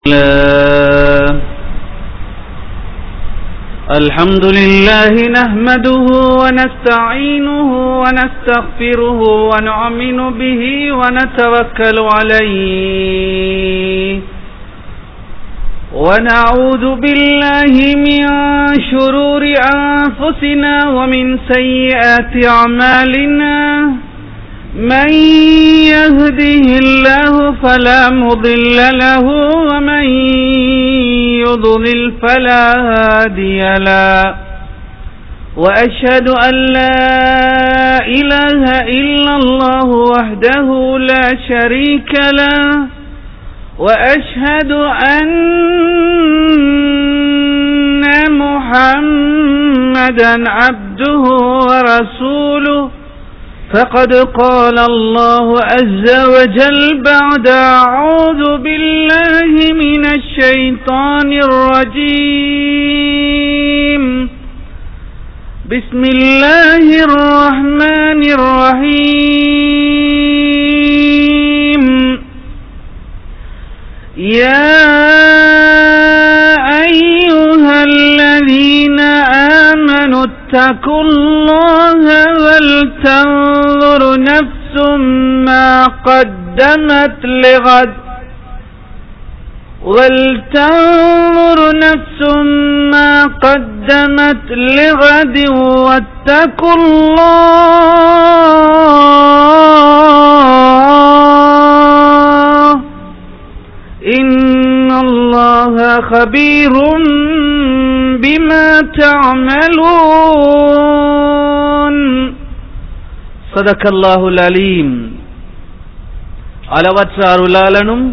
الله الحمد لله نحمده ونستعينه ونستغفره ونؤمن به ونتوكل عليه ونعوذ بالله من شرور أنفسنا ومن سيئات أعمالنا من يهده الله فلا مضل له ومن يضلل فلا هادي له وأشهد أن لا إله إلا الله وحده لا شريك له وأشهد أن محمدا عبده ورسوله فقد قال الله عز وجل بعد أعوذ بالله من الشيطان الرجيم بسم الله الرحمن الرحيم يا أيها الذين آمنوا اتقوا الله ولتنظر نفس ما قدمت لغد ولتنظر نفس ما قدمت لغد واتقوا الله إن الله خبير بما تعملون صدق الله العليم அளவற்ற அருளாளனும்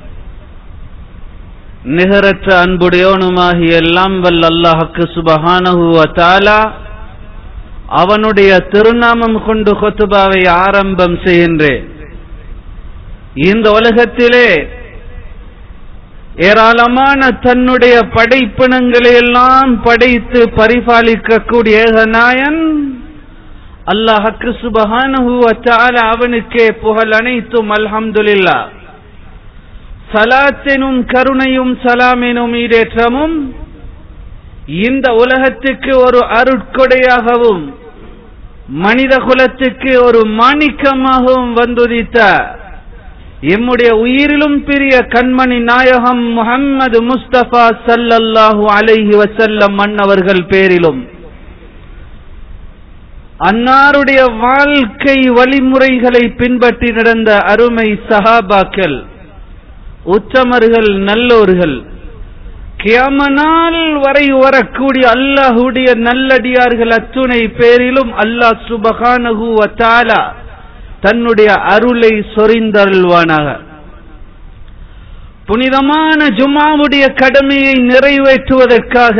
நிகரற்ற அன்புடையோனுமாகிய எல்லாம் வல்ல அல்லாஹுக்கு சுபஹானஹு தாலா அவனுடைய திருநாமம் கொண்டு கொத்துபாவை ஆரம்பம் செய்கின்றேன் இந்த உலகத்திலே ஏராளமான தன்னுடைய படைப்பினங்களை எல்லாம் படைத்து பரிபாலிக்கக்கூடிய நாயன் அல்லாஹக்கு சுபஹானஹு அவனுக்கே புகழ் அனைத்தும் அல்ஹம்துலில்லா சலாத்தினும் கருணையும் சலாமினும் ஈடேற்றமும் இந்த உலகத்துக்கு ஒரு அருட்கொடையாகவும் மனித குலத்துக்கு ஒரு மாணிக்கமாகவும் வந்துதித்த எம்முடைய உயிரிலும் பெரிய கண்மணி நாயகம் முகம்மது முஸ்தபா சல்லல்லாஹு அலைஹி வசல்லம் மன்னவர்கள் பேரிலும் அன்னாருடைய வாழ்க்கை வழிமுறைகளை பின்பற்றி நடந்த அருமை சஹாபாக்கள் உத்தமர்கள் நல்லோர்கள் கியாமனால் வரை வரக்கூடிய அல்லாஹுடைய நல்லடியார்கள் அத்துணை பேரிலும் அல்லாஹ் சுபகானகு தாலா தன்னுடைய அருளை சொரிந்தருள்வானாக புனிதமான ஜும்மாவுடைய கடமையை நிறைவேற்றுவதற்காக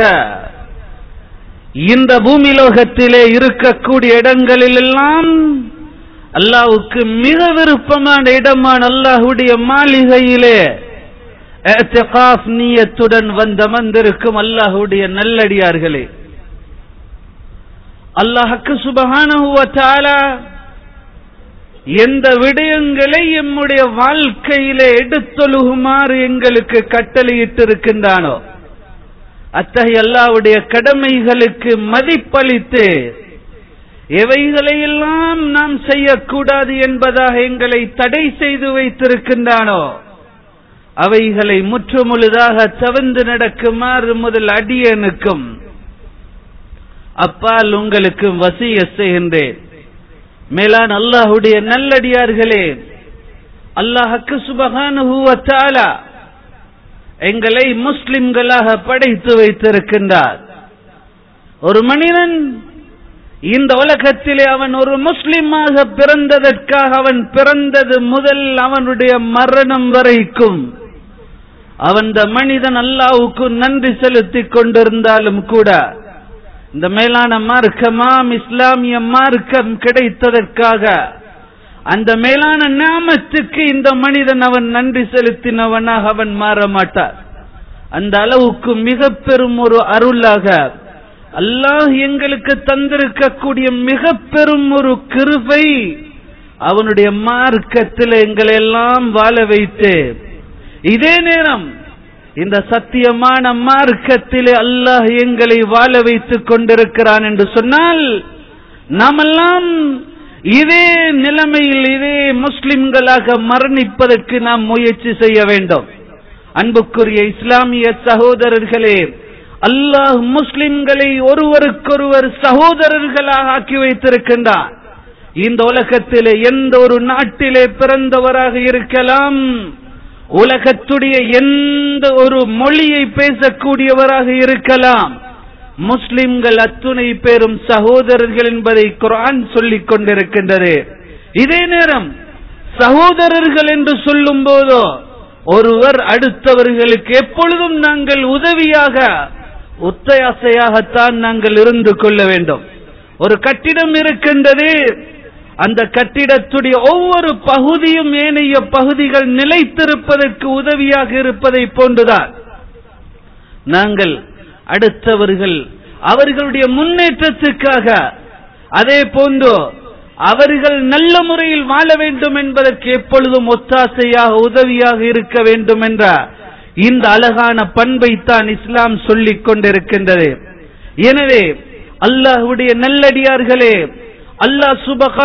இந்த பூமிலோகத்திலே இருக்கக்கூடிய இடங்களிலெல்லாம் அல்லாவுக்கு மிக விருப்பமான இடமான அல்லாஹுடைய மாளிகையிலே நீயத்துடன் வந்தமர்ந்திருக்கும் அல்லாஹுடைய நல்லடியார்களே அல்லாஹுக்கு சுபகான எந்த விடயங்களை எம்முடைய வாழ்க்கையிலே எடுத்தொழுகுமாறு எங்களுக்கு கட்டளையிட்டிருக்கின்றானோ அத்தகைய அல்லாவுடைய கடமைகளுக்கு மதிப்பளித்து எவைகளையெல்லாம் நாம் செய்யக்கூடாது என்பதாக எங்களை தடை செய்து வைத்திருக்கின்றானோ அவைகளை முற்றுமுழுதாக தவிர்ந்து நடக்குமாறு முதல் அடியனுக்கும் அப்பால் உங்களுக்கு வசிய செய்கின்றேன் மேலான் அல்லாஹுடைய நல்லடியார்களே அல்லாஹுக்கு சுபகானுவத்தாலா எங்களை முஸ்லிம்களாக படைத்து வைத்திருக்கின்றார் ஒரு மனிதன் இந்த உலகத்திலே அவன் ஒரு முஸ்லிமாக பிறந்ததற்காக அவன் பிறந்தது முதல் அவனுடைய மரணம் வரைக்கும் அவன் மனிதன் அல்லாவுக்கு நன்றி செலுத்திக் கொண்டிருந்தாலும் கூட இந்த மேலான மார்க்கமாம் இஸ்லாமிய மார்க்கம் கிடைத்ததற்காக அந்த மேலான நாமத்துக்கு இந்த மனிதன் அவன் நன்றி செலுத்தினவனாக அவன் மாற மாட்டார் அந்த அளவுக்கு மிக பெரும் ஒரு அருளாக அல்லாஹ் எங்களுக்கு தந்திருக்கக்கூடிய மிக பெரும் ஒரு கிருபை அவனுடைய மார்க்கத்தில் எங்களை எல்லாம் வாழ வைத்து இதே நேரம் இந்த சத்தியமான மார்க்கத்திலே அல்லாஹ் எங்களை வாழ வைத்துக் கொண்டிருக்கிறான் என்று சொன்னால் நாமெல்லாம் இதே நிலைமையில் இதே முஸ்லிம்களாக மரணிப்பதற்கு நாம் முயற்சி செய்ய வேண்டும் அன்புக்குரிய இஸ்லாமிய சகோதரர்களே அல்லாஹ் முஸ்லிம்களை ஒருவருக்கொருவர் சகோதரர்களாக ஆக்கி வைத்திருக்கின்றார் இந்த உலகத்திலே எந்த ஒரு நாட்டிலே பிறந்தவராக இருக்கலாம் உலகத்துடைய எந்த ஒரு மொழியை பேசக்கூடியவராக இருக்கலாம் முஸ்லிம்கள் அத்துணை பேரும் சகோதரர்கள் என்பதை குரான் சொல்லிக் கொண்டிருக்கின்றது இதே நேரம் சகோதரர்கள் என்று சொல்லும் போதோ ஒருவர் அடுத்தவர்களுக்கு எப்பொழுதும் நாங்கள் உதவியாக ஒத்தையாசையாகத்தான் நாங்கள் இருந்து கொள்ள வேண்டும் ஒரு கட்டிடம் இருக்கின்றது அந்த கட்டிடத்துடைய ஒவ்வொரு பகுதியும் ஏனைய பகுதிகள் நிலைத்திருப்பதற்கு உதவியாக இருப்பதை போன்றுதான் நாங்கள் அடுத்தவர்கள் அவர்களுடைய முன்னேற்றத்துக்காக அதே போன்று அவர்கள் நல்ல முறையில் வாழ வேண்டும் என்பதற்கு எப்பொழுதும் ஒத்தாசையாக உதவியாக இருக்க வேண்டும் என்ற இந்த அழகான பண்பைத்தான் இஸ்லாம் சொல்லிக் கொண்டிருக்கின்றது எனவே அல்லாஹுடைய நல்லடியார்களே அல்லாஹ்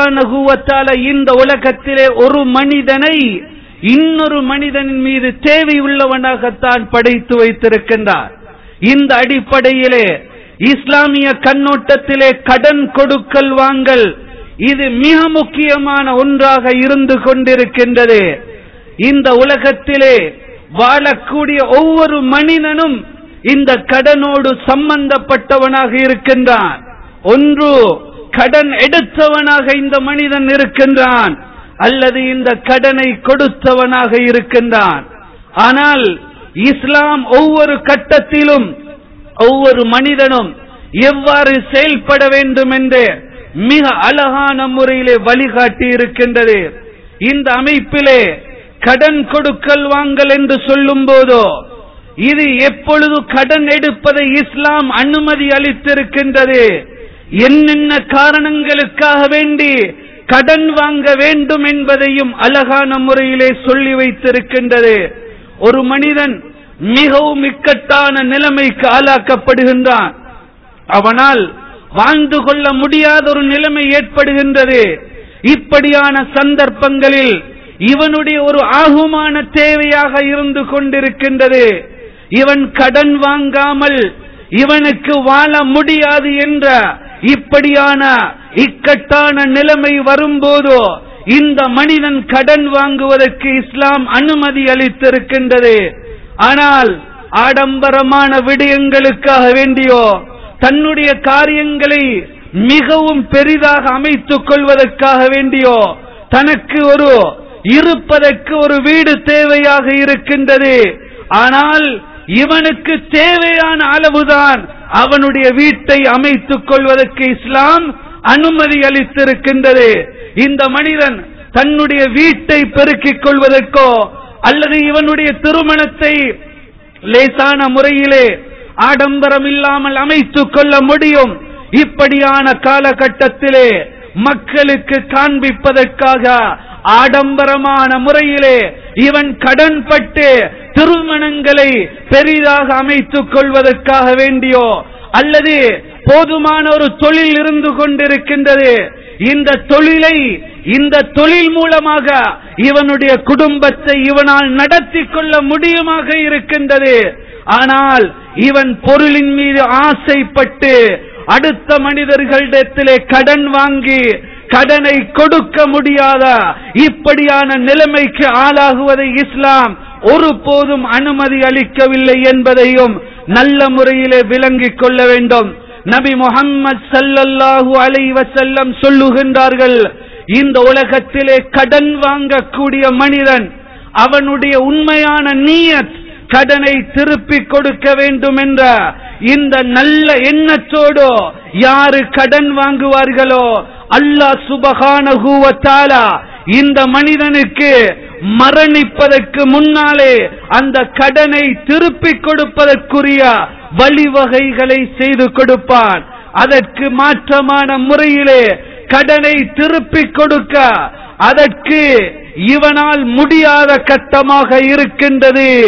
சுபகான இந்த உலகத்திலே ஒரு மனிதனை இன்னொரு மனிதனின் மீது தேவை உள்ளவனாகத்தான் படைத்து வைத்திருக்கின்றார் இந்த அடிப்படையிலே இஸ்லாமிய கண்ணோட்டத்திலே கடன் கொடுக்கல் வாங்கல் இது மிக முக்கியமான ஒன்றாக இருந்து கொண்டிருக்கின்றது இந்த உலகத்திலே வாழக்கூடிய ஒவ்வொரு மனிதனும் இந்த கடனோடு சம்பந்தப்பட்டவனாக இருக்கின்றான் ஒன்று கடன் எடுத்தவனாக இந்த மனிதன் இருக்கின்றான் அல்லது இந்த கடனை கொடுத்தவனாக இருக்கின்றான் ஆனால் இஸ்லாம் ஒவ்வொரு கட்டத்திலும் ஒவ்வொரு மனிதனும் எவ்வாறு செயல்பட வேண்டும் என்று மிக அழகான முறையிலே வழிகாட்டி இருக்கின்றது இந்த அமைப்பிலே கடன் கொடுக்கல் வாங்கல் என்று சொல்லும் போதோ இது எப்பொழுது கடன் எடுப்பதை இஸ்லாம் அனுமதி அளித்திருக்கின்றது என்னென்ன காரணங்களுக்காக வேண்டி கடன் வாங்க வேண்டும் என்பதையும் அழகான முறையிலே சொல்லி வைத்திருக்கின்றது ஒரு மனிதன் மிகவும் இக்கட்டான நிலைமைக்கு ஆளாக்கப்படுகின்றான் அவனால் வாழ்ந்து கொள்ள முடியாத ஒரு நிலைமை ஏற்படுகின்றது இப்படியான சந்தர்ப்பங்களில் இவனுடைய ஒரு ஆகுமான தேவையாக இருந்து கொண்டிருக்கின்றது இவன் கடன் வாங்காமல் இவனுக்கு வாழ முடியாது என்ற இப்படியான இக்கட்டான நிலைமை வரும்போதோ இந்த மனிதன் கடன் வாங்குவதற்கு இஸ்லாம் அனுமதி அளித்திருக்கின்றது ஆனால் ஆடம்பரமான விடயங்களுக்காக வேண்டியோ தன்னுடைய காரியங்களை மிகவும் பெரிதாக அமைத்துக் கொள்வதற்காக வேண்டியோ தனக்கு ஒரு இருப்பதற்கு ஒரு வீடு தேவையாக இருக்கின்றது ஆனால் இவனுக்கு தேவையான அளவுதான் அவனுடைய வீட்டை அமைத்துக் கொள்வதற்கு இஸ்லாம் அனுமதி அளித்திருக்கின்றது இந்த மனிதன் தன்னுடைய வீட்டை பெருக்கிக் கொள்வதற்கோ அல்லது இவனுடைய திருமணத்தை லேசான முறையிலே ஆடம்பரம் இல்லாமல் அமைத்துக் கொள்ள முடியும் இப்படியான காலகட்டத்திலே மக்களுக்கு காண்பிப்பதற்காக ஆடம்பரமான முறையிலே இவன் கடன் பட்டு திருமணங்களை பெரிதாக அமைத்துக் கொள்வதற்காக வேண்டியோ அல்லது போதுமான ஒரு தொழில் இருந்து கொண்டிருக்கின்றது இந்த தொழிலை இந்த தொழில் மூலமாக இவனுடைய குடும்பத்தை இவனால் நடத்தி கொள்ள முடியுமாக இருக்கின்றது ஆனால் இவன் பொருளின் மீது ஆசைப்பட்டு அடுத்த மனிதர்களிடத்திலே கடன் வாங்கி கடனை கொடுக்க முடியாத இப்படியான நிலைமைக்கு ஆளாகுவதை இஸ்லாம் ஒருபோதும் அனுமதி அளிக்கவில்லை என்பதையும் நல்ல முறையிலே விளங்கிக் கொள்ள வேண்டும் நபி முகம்மது சல்லல்லாஹு அலைஹி வஸல்லம் சொல்லுகின்றார்கள் இந்த உலகத்திலே கடன் வாங்கக்கூடிய மனிதன் அவனுடைய உண்மையான நீயத் கடனை திருப்பிக் கொடுக்க வேண்டும் என்ற இந்த நல்ல எண்ணத்தோடு யாரு கடன் வாங்குவார்களோ அல்லாஹ் சுபகானஹு வ தஆலா இந்த மனிதனுக்கு மரணிப்பதற்கு முன்னாலே அந்த கடனை திருப்பிக் கொடுப்பதற்குரிய வழிவகைகளை செய்து கொடுப்பான் அதற்கு மாற்றமான முறையிலே கடனை திருப்பிக் கொடுக்க அதற்கு இவனால் முடியாத கட்டமாக இருக்கின்றது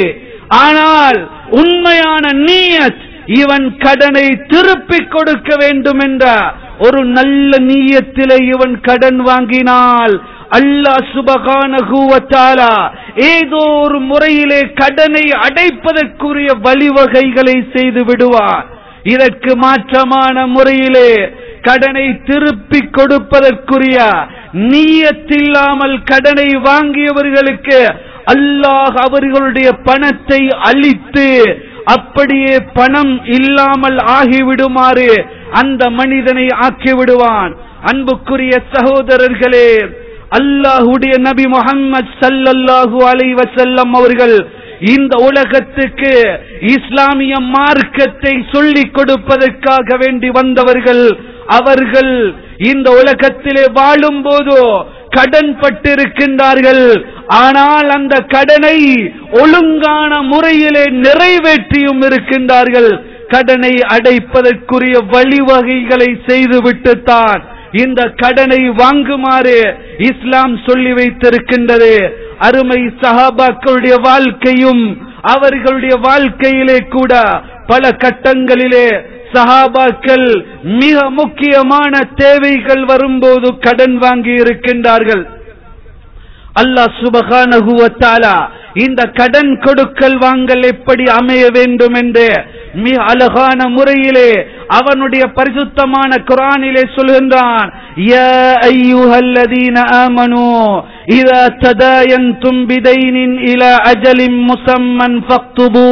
ஆனால் உண்மையான நீயத் இவன் கடனை திருப்பிக் கொடுக்க வேண்டும் என்ற ஒரு நல்ல நீயத்திலே இவன் கடன் வாங்கினால் அல்லாஹ் சுபகானஹு வ தஆலா ஏதோ ஒரு முறையிலே கடனை அடைப்பதற்குரிய வழிவகைகளை செய்து விடுவார் இதற்கு மாற்றமான முறையிலே கடனை திருப்பிக் கொடுப்பதற்குரிய நீயத்தில்லாமல் கடனை வாங்கியவர்களுக்கு அல்லாஹ் அவர்களுடைய பணத்தை அழித்து அப்படியே பணம் இல்லாமல் ஆகிவிடுமாறு அந்த மனிதனை ஆக்கிவிடுவான் அன்புக்குரிய சகோதரர்களே அல்லாஹுடைய நபி முகம்மது சல்லல்லாஹு அலைஹி வஸல்லம் அவர்கள் இந்த உலகத்துக்கு இஸ்லாமிய மார்க்கத்தை சொல்லிக் கொடுப்பதற்காக வேண்டி வந்தவர்கள் அவர்கள் இந்த உலகத்திலே வாழும் போதோ கடன் பட்டிருக்கின்றார்கள் ஆனால் அந்த கடனை ஒழுங்கான முறையிலே நிறைவேற்றியும் இருக்கின்றார்கள் கடனை அடைப்பதற்குரிய வழிவகைகளை செய்துவிட்டுத்தான் இந்த கடனை வாங்குமாறு இஸ்லாம் சொல்லி வைத்திருக்கின்றது அருமை சஹாபாக்களுடைய வாழ்க்கையும் அவர்களுடைய வாழ்க்கையிலே கூட பல கட்டங்களிலே சஹாபாக்கள் மிக முக்கியமான தேவைகள் வரும்போது கடன் வாங்கி இருக்கின்றார்கள் அல்லாஹ் சுபகானஹு வ தஆலா இந்த கடன் கொடுக்கல் வாங்கல் எப்படி அமைய வேண்டும் என்று மிக அழகான முறையிலே அவனுடைய பரிசுத்தமான குரானிலே சொல்கின்றான் யா அய்யுஹல்லதீன ஆமனூ இதா ததாயன்தும் பிதைனின் இலா அஜலின் முசம்மன் ஃபக்துபூ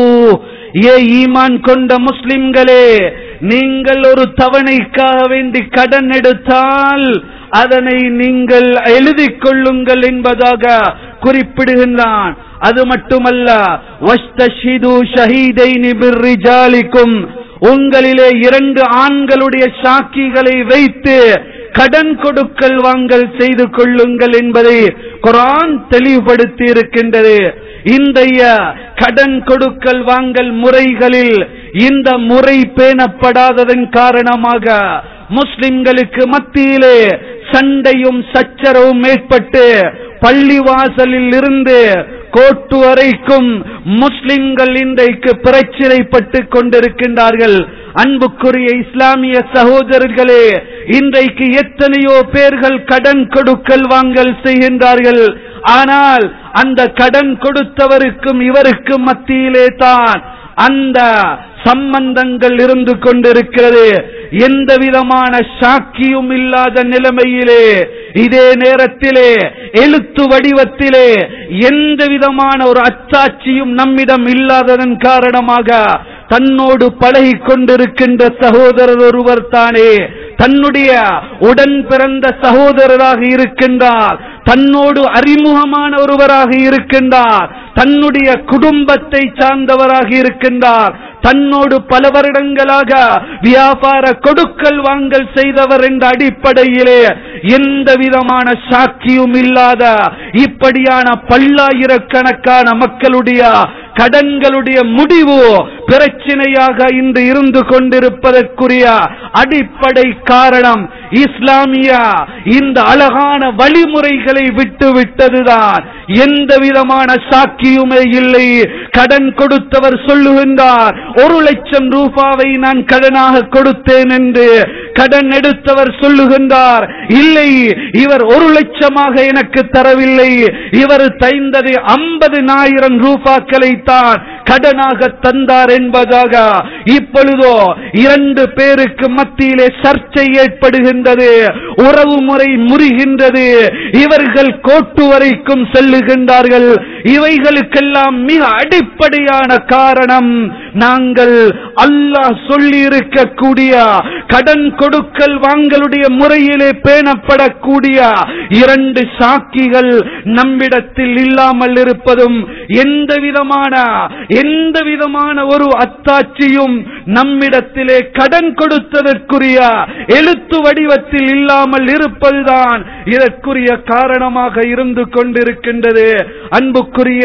ஏ ஈமான் கொண்ட முஸ்லிம்களே நீங்கள் ஒரு தவணைக்காக வேண்டி கடன் எடுத்தால் அதனை நீங்கள் எழுதிக் கொள்ளுங்கள் என்பதாக குறிப்பிடுகின்றான் அது மட்டுமல்ல வஸ்தஷிது ஷஹீதைனி பிர்ரிஜாலிக்கும் உங்களிலே இரண்டு ஆண்களுடைய சாக்கிகளை வைத்து கடன் கொடுக்கல் வாங்கல் செய்து கொள்ளுங்கள் என்பதை குரான் தெளிவுபடுத்தி இருக்கின்றது இன்றைய கடன் கொடுக்கல் வாங்கல் முறைகளில் இந்த முறை பேணப்படாததன் காரணமாக முஸ்லிம்களுக்கு மத்தியிலே சண்டையும் சச்சரவும் ஏற்பட்டு பள்ளிவாசலில் இருந்து கோட்டு வரைக்கும் முஸ்லிம்கள் இன்றைக்கு பிரச்சினைப்பட்டு கொண்டிருக்கின்றார்கள் அன்புக்குரிய இஸ்லாமிய சகோதரர்களே இன்றைக்கு எத்தனையோ பேர்கள் கடன் கொடுக்கல் வாங்கல் செய்கின்றார்கள் ஆனால் அந்த கடன் கொடுத்தவருக்கும் இவருக்கும் மத்தியிலே தான் அந்த சம்பந்தங்கள் இருந்து கொண்டிருக்கிறது எந்த விதமான சாக்கியும் இல்லாத நிலைமையிலே இதே நேரத்திலே எழுத்து வடிவத்திலே எந்த விதமான ஒரு அச்சாட்சியும் நம்மிடம் இல்லாததன் காரணமாக தன்னோடு பழகி கொண்டிருக்கின்ற சகோதரர் ஒருவர் தானே தன்னுடைய உடன் பிறந்த சகோதரராக இருக்கின்றார் தன்னோடு அறிமுகமான ஒருவராக இருக்கின்றார் தன்னுடைய குடும்பத்தை சார்ந்தவராக இருக்கின்றார் தன்னோடு பல வருடங்களாக வியாபார கொடுக்கல் வாங்கல் செய்தவர் என்ற அடிப்படையிலே எந்த விதமான சாட்சியும் இல்லாத இப்படியான பல்லாயிரக்கணக்கான மக்களுடைய கடன்களுடைய முடிவு பிரச்சனையாக இன்று இருந்து கொண்டிருப்பதற்குரிய அடிப்படை காரணம் இஸ்லாமிய இந்த அழகான வழிமுறைகளை விட்டு விட்டதுதான் எந்த விதமான சாக்கியுமே இல்லை கடன் கொடுத்தவர் சொல்லுகின்றார் ஒரு லட்சம் ரூபாவை நான் கடனாக கொடுத்தேன் என்று கடன் எடுத்தவர் சொல்லுகின்றார் இல்லை இவர் ஒரு லட்சமாக எனக்கு தரவில்லை இவர் தைந்தது ஐம்பது ஆயிரம் ரூபாக்களை தான் கடனாக தந்தார் என்பதாக இப்பொழுதோ இரண்டு பேருக்கு மத்தியிலே சர்ச்சை ஏற்படுகின்றது உறவு முறை முறிகின்றது இவர்கள் கோட்டு வரைக்கும் செல்லுகின்றார்கள் இவைகளுக்கெல்லாம் மிக அடிப்படையான காரணம் நாங்கள் அல்லாஹ் சொல்லி இருக்கக்கூடிய கடன் கொடுக்கல் வாங்கலுடைய முறையிலே பேணப்படக்கூடிய இரண்டு சாக்கிகள் நம்மிடத்தில் இல்லாமல் இருப்பதும் எந்த விதமான எந்த விதமான ஒரு அத்தாட்சியும் நம்மிடத்திலே கடன் கொடுத்ததற்குரிய எழுத்து வடிவத்தில் இல்லாமல் இருப்பதுதான் இதற்குரிய காரணமாக இருந்து கொண்டிருக்கின்றது அன்புக்குரிய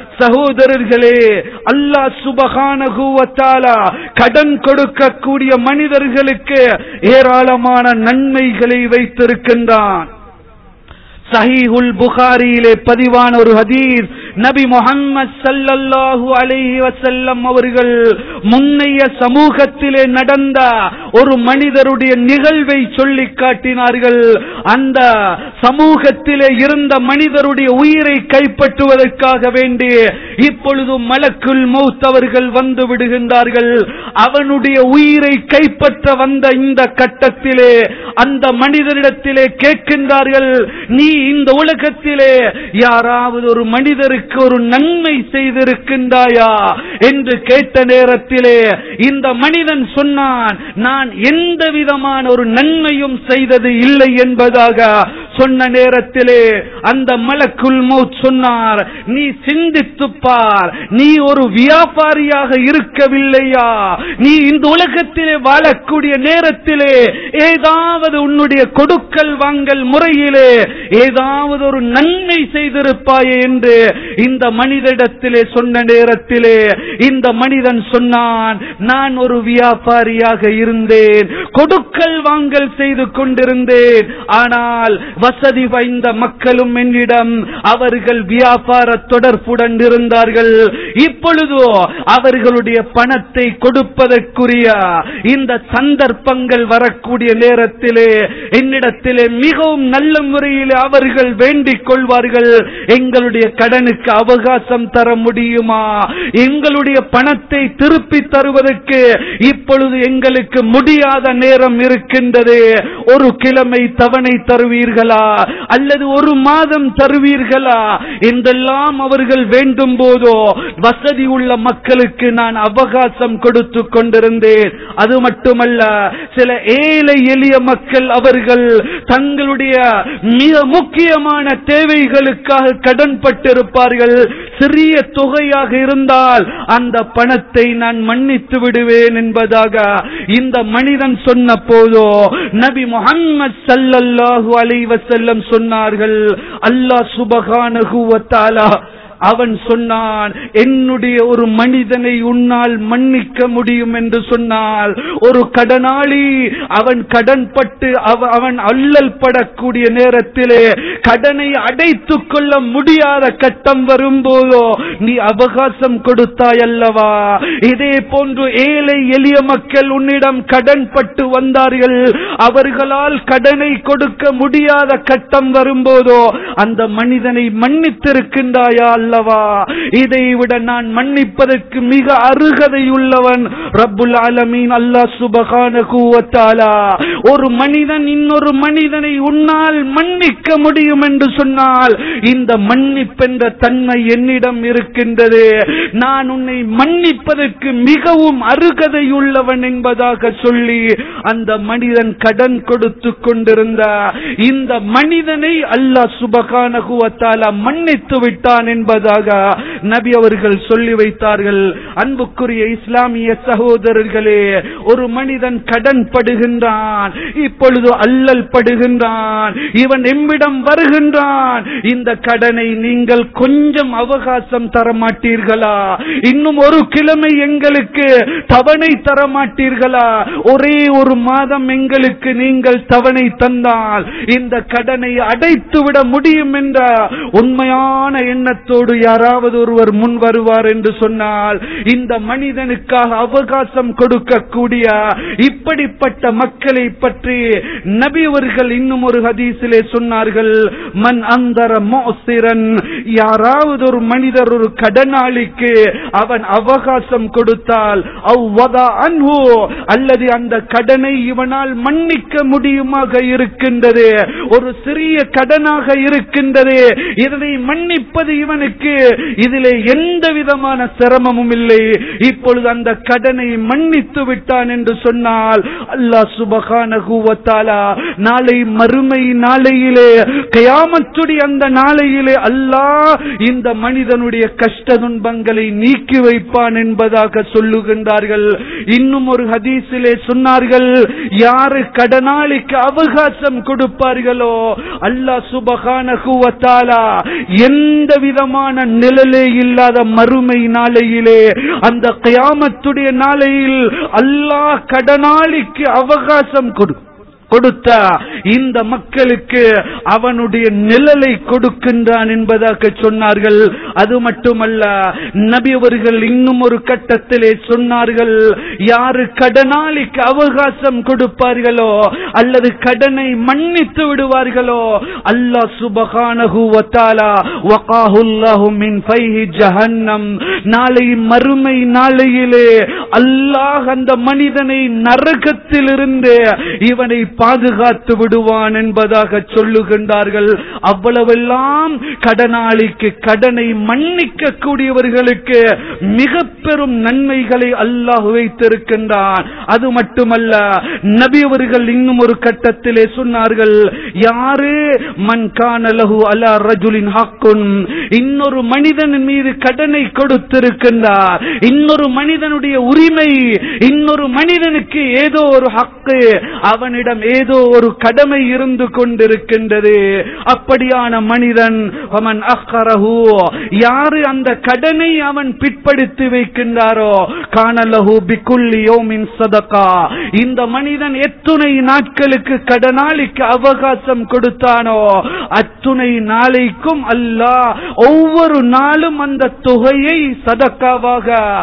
சகோதரர்களே அல்லாஹ் சுபகானஹு வ தஆலா கடன் கொடுக்கக்கூடிய மனிதர்களுக்கு ஏராளமான நன்மைகளை வைத்திருக்கின்றான் சஹீஹுல் புகாரியிலே பதிவான ஒரு ஹதீஸ் நபி முஹம்மது ஸல்லல்லாஹு அலைஹி வஸல்லம் அவர்கள் முன்னைய சமூகத்திலே நடந்த ஒரு மனிதருடைய நிகழ்வை சொல்லி காட்டினார்கள் அந்த சமூகத்திலே இருந்த மனிதருடைய உயிரை கைப்பற்றுவதற்காக வேண்டி இப்பொழுது மலக்குல் மௌத் அவர்கள் வந்து விடுகின்றார்கள் அவனுடைய உயிரை கைப்பற்ற வந்த இந்த கட்டத்திலே அந்த மனிதரிடத்திலே கேட்கின்றார்கள் நீ இந்த உலகத்திலே யாராவது ஒரு மனிதருக்கு ஒரு நன்மை செய்திருக்கின்றாயா என்று கேட்ட நேரத்திலே இந்த மனிதன் சொன்னான் நான் எந்த விதமான ஒரு நன்மையும் செய்தது இல்லை என்பதாக சொன்ன நேரத்திலே அந்த மலக்குல் மௌத் சொன்னார் நீ சிந்தித்துப் பார் நீ ஒரு வியாபாரியாக இருக்கவில்லையா நீ இந்த உலகத்திலே வாழக்கூடிய நேரத்திலே ஏதாவது உன்னுடைய கொடுக்கல் வாங்கல் முறையிலே ஏதாவது ஒரு நன்மை செய்திருப்பாயே என்று இந்த மனிதனிடத்திலே சொன்ன நேரத்திலே இந்த மனிதன் சொன்னான் நான் ஒரு வியாபாரியாக இருந்தேன் கொடுக்கல் வாங்கல் செய்து கொண்டிருந்தேன் ஆனால் வசதி வாய்ந்த மக்களும் என்னிடம் அவர்கள் வியாபார தொடர்புடன் இருந்தார்கள் இப்பொழுதோ அவர்களுடைய பணத்தை கொடுப்பதற்குரிய இந்த சந்தர்ப்பங்கள் வரக்கூடிய நேரத்திலே என்னிடத்திலே மிகவும் நல்ல முறையில் அவர்கள் வேண்டிக் கொள்வார்கள் எங்களுடைய கடனுக்கு அவகாசம் தர முடியுமா எங்களுடைய பணத்தை திருப்பி தருவதற்கு இப்பொழுது எங்களுக்கு முடியாத நேரம் இருக்கின்றது ஒரு கிழமை தவணை தருவீர்களா அல்லது ஒரு மாதம் தருவீர்களா என்றெல்லாம் அவர்கள் வேண்டும் போதோ வசதி உள்ள மக்களுக்கு நான் அவகாசம் கொடுத்து கொண்டிருந்தேன் அது மட்டுமல்ல சில ஏழை எளிய மக்கள் அவர்கள் தங்களுடைய மிக முக்கியமான தேவைகளுக்காக கடன் பட்டிருப்பார்கள் சிறிய தொகையாக இருந்தால் அந்த பணத்தை நான் மன்னித்து விடுவேன் என்பதாக இந்த மனிதன் சொன்ன போதோ நபி முகம்மது சல்லல்லாஹு அலைஹி வஸல்லம் சொன்னார்கள் அல்லாஹ் சுபஹானஹு வ தஆலா அவன் சொன்னான் என்னுடைய ஒரு மனிதனை உன்னால் மன்னிக்க முடியும் என்று சொன்னால் ஒரு கடனாளி அவன் கடன் பட்டு அவ- அவன் அல்லல் படக்கூடிய நேரத்திலே கடனை அடைத்துக் கொள்ள முடியாத கட்டம் வரும்போதோ நீ அவகாசம் கொடுத்தாய் அல்லவா இதே போன்று ஏழை எளிய மக்கள் உன்னிடம் கடன் பட்டு வந்தார்கள் அவர்களால் கடனை கொடுக்க முடியாத கட்டம் வரும்போதோ அந்த மனிதனை மன்னித்திருக்கின்றாயா அல்லவா இதை விட நான் மன்னிப்பதற்கு மிக அருகதையுள்ளவன் ரப்புல் ஆலமீன் அல்லாஹ் சுபஹானஹு வ தஆலா ஒரு மனிதன் இன்னொரு மனிதனை உன்னால் மன்னிக்க முடியும் என்று சொன்னால் இந்த மன்னிப்பென்ற தன்மை என்னிடம் இருக்கின்றது நான் உன்னை மன்னிப்பதற்கு மிகவும் அருகதையுள்ளவன் என்பதாக சொல்லி அந்த மனிதன் கடன் கொடுத்து கொண்டிருந்த இந்த மனிதனை அல்லாஹ் சுபகானஹு வ தஆலா மன்னித்து விட்டான் என்பதாக நபி அவர்கள் சொல்லி வைத்தார்கள் அன்புக்குரிய இஸ்லாமிய சகோதரர்களே ஒரு மனிதன் கடன் படுகின்றான் இப்பொழுது அல்லல் படுகின்றான் இவன் எம்மிடம் வருகின்றான் இந்த கடனை நீங்கள் கொஞ்சம் அவகாசம் தர மாட்டீர்களா இன்னும் ஒரு கிழமை எங்களுக்கு தவணை தர மாட்டீர்களா ஒரே ஒரு மாதம் எங்களுக்கு நீங்கள் தவணை தந்தால் இந்த கடனை அடைத்து விட முடியும் என்ற உண்மையான எண்ணத்தோடு யாராவது ஒருவர் முன் வருவார் என்று சொன்னால் இந்த மனிதனுக்காக அவகாசம் கொடுக்கக்கூடிய இப்படிப்பட்ட மக்களை பற்றி நபி அவர்கள் இன்னும் ஒரு ஹதீஸிலே சொன்னார்கள் மன் அந்தர மோசிரன் யாராவது ஒரு மனிதர் ஒரு கடனாளிக்கு அவன் அவகாசம் கொடுத்தால் அவ்வதா அன்ஹு அல்லது அந்த கடனை இவனால் மன்னிக்க முடியுமாக இருக்கின்றது ஒரு சிறிய கடனாக இருக்கின்றது இதனை மன்னிப்பது இவனுக்கு இதிலே எந்த விதமான சிரமமும் இல்லை இப்பொழுது அந்த கடனை மன்னித்து விட்டான் என்று சொன்னால் அல்லாஹ் சுபஹானஹு வ தஆலா நாளை மறுமை நாளையிலே கயாமத்துடைய அந்த நாளையிலே அல்லாஹ் இந்த மனிதனுடைய கஷ்ட துன்பங்களை நீக்கி வைப்பான் என்பதாக சொல்லுகின்றார்கள் இன்னும் ஒரு ஹதீஸிலே சொன்னார்கள் யாரு கடனாளிக்கு அவகாசம் கொடுப்பார்களோ அல்லாஹ் சுபஹானஹு வ தஆலா எந்த விதமான நிழலே இல்லாத மறுமை நாளையிலே அந்த கயாமத்துடைய நாளையில் அல்லாஹ் கடனாளிக்கு அவகாசம் கொடு கொடுத்த இந்த மக்களுக்கு அவனுடைய நிழலை கொடுக்கின்றான் என்பதாக சொன்னார்கள் அது மட்டுமல்ல நபி அவர்கள் இன்னும் ஒரு கட்டத்திலே சொன்னார்கள் யாரு கடனாளிக்கு அவகாசம் கொடுப்பார்களோ அல்லது கடனை மன்னித்து விடுவார்களோ அல்லாஹ் சுபஹானஹு வ தஆலா வகாஹுல்லாஹு மின் ஃபைஹி ஜஹன்னம் நாளை மறுமை நாளையிலே அல்லாஹ் அந்த மனிதனை நரகத்திலிருந்து இவனை பாதுகாத்து விடுவான் என்பதாக சொல்லுகின்றார்கள் அவ்வளவெல்லாம் கடனாளிக்கு கடனை மன்னிக்க கூடியவர்களுக்கு மிக பெரும் நன்மைகளை அல்லாஹ் வைத்திருக்கின்றான் அது மட்டுமல்ல நபி அவர்கள் இன்னும் ஒரு கட்டத்திலே சொன்னார்கள் யாரு மன் கானலஹு அலா ரஜுலின் ஹக்குன் இன்னொரு மனிதனின் மீது கடனை கொடுத்திருக்கின்றார் இன்னொரு மனிதனுடைய உரிமை இன்னொரு மனிதனுக்கு ஏதோ ஒரு ஹக்கு அவனிடம் ஏதோ ஒரு கடமை இருந்து கொண்டிருக்கின்றது அப்படியான மனிதன் அவன் அக்கரஹு யாரு அந்த கடனை அவன் பிற்படுத்தி வைக்கின்றாரோ காணலஹு பிக்குல்லி யோமின் சதகா இந்த மனிதன் எத்துணை நாட்களுக்கு கடனாளிக்கு அவகாசம் கொடுத்தானோ அத்துணை நாளைக்கும் அல்லாஹ் ஒவ்வொரு நாளும் அந்த தொகையை சதக்காவாக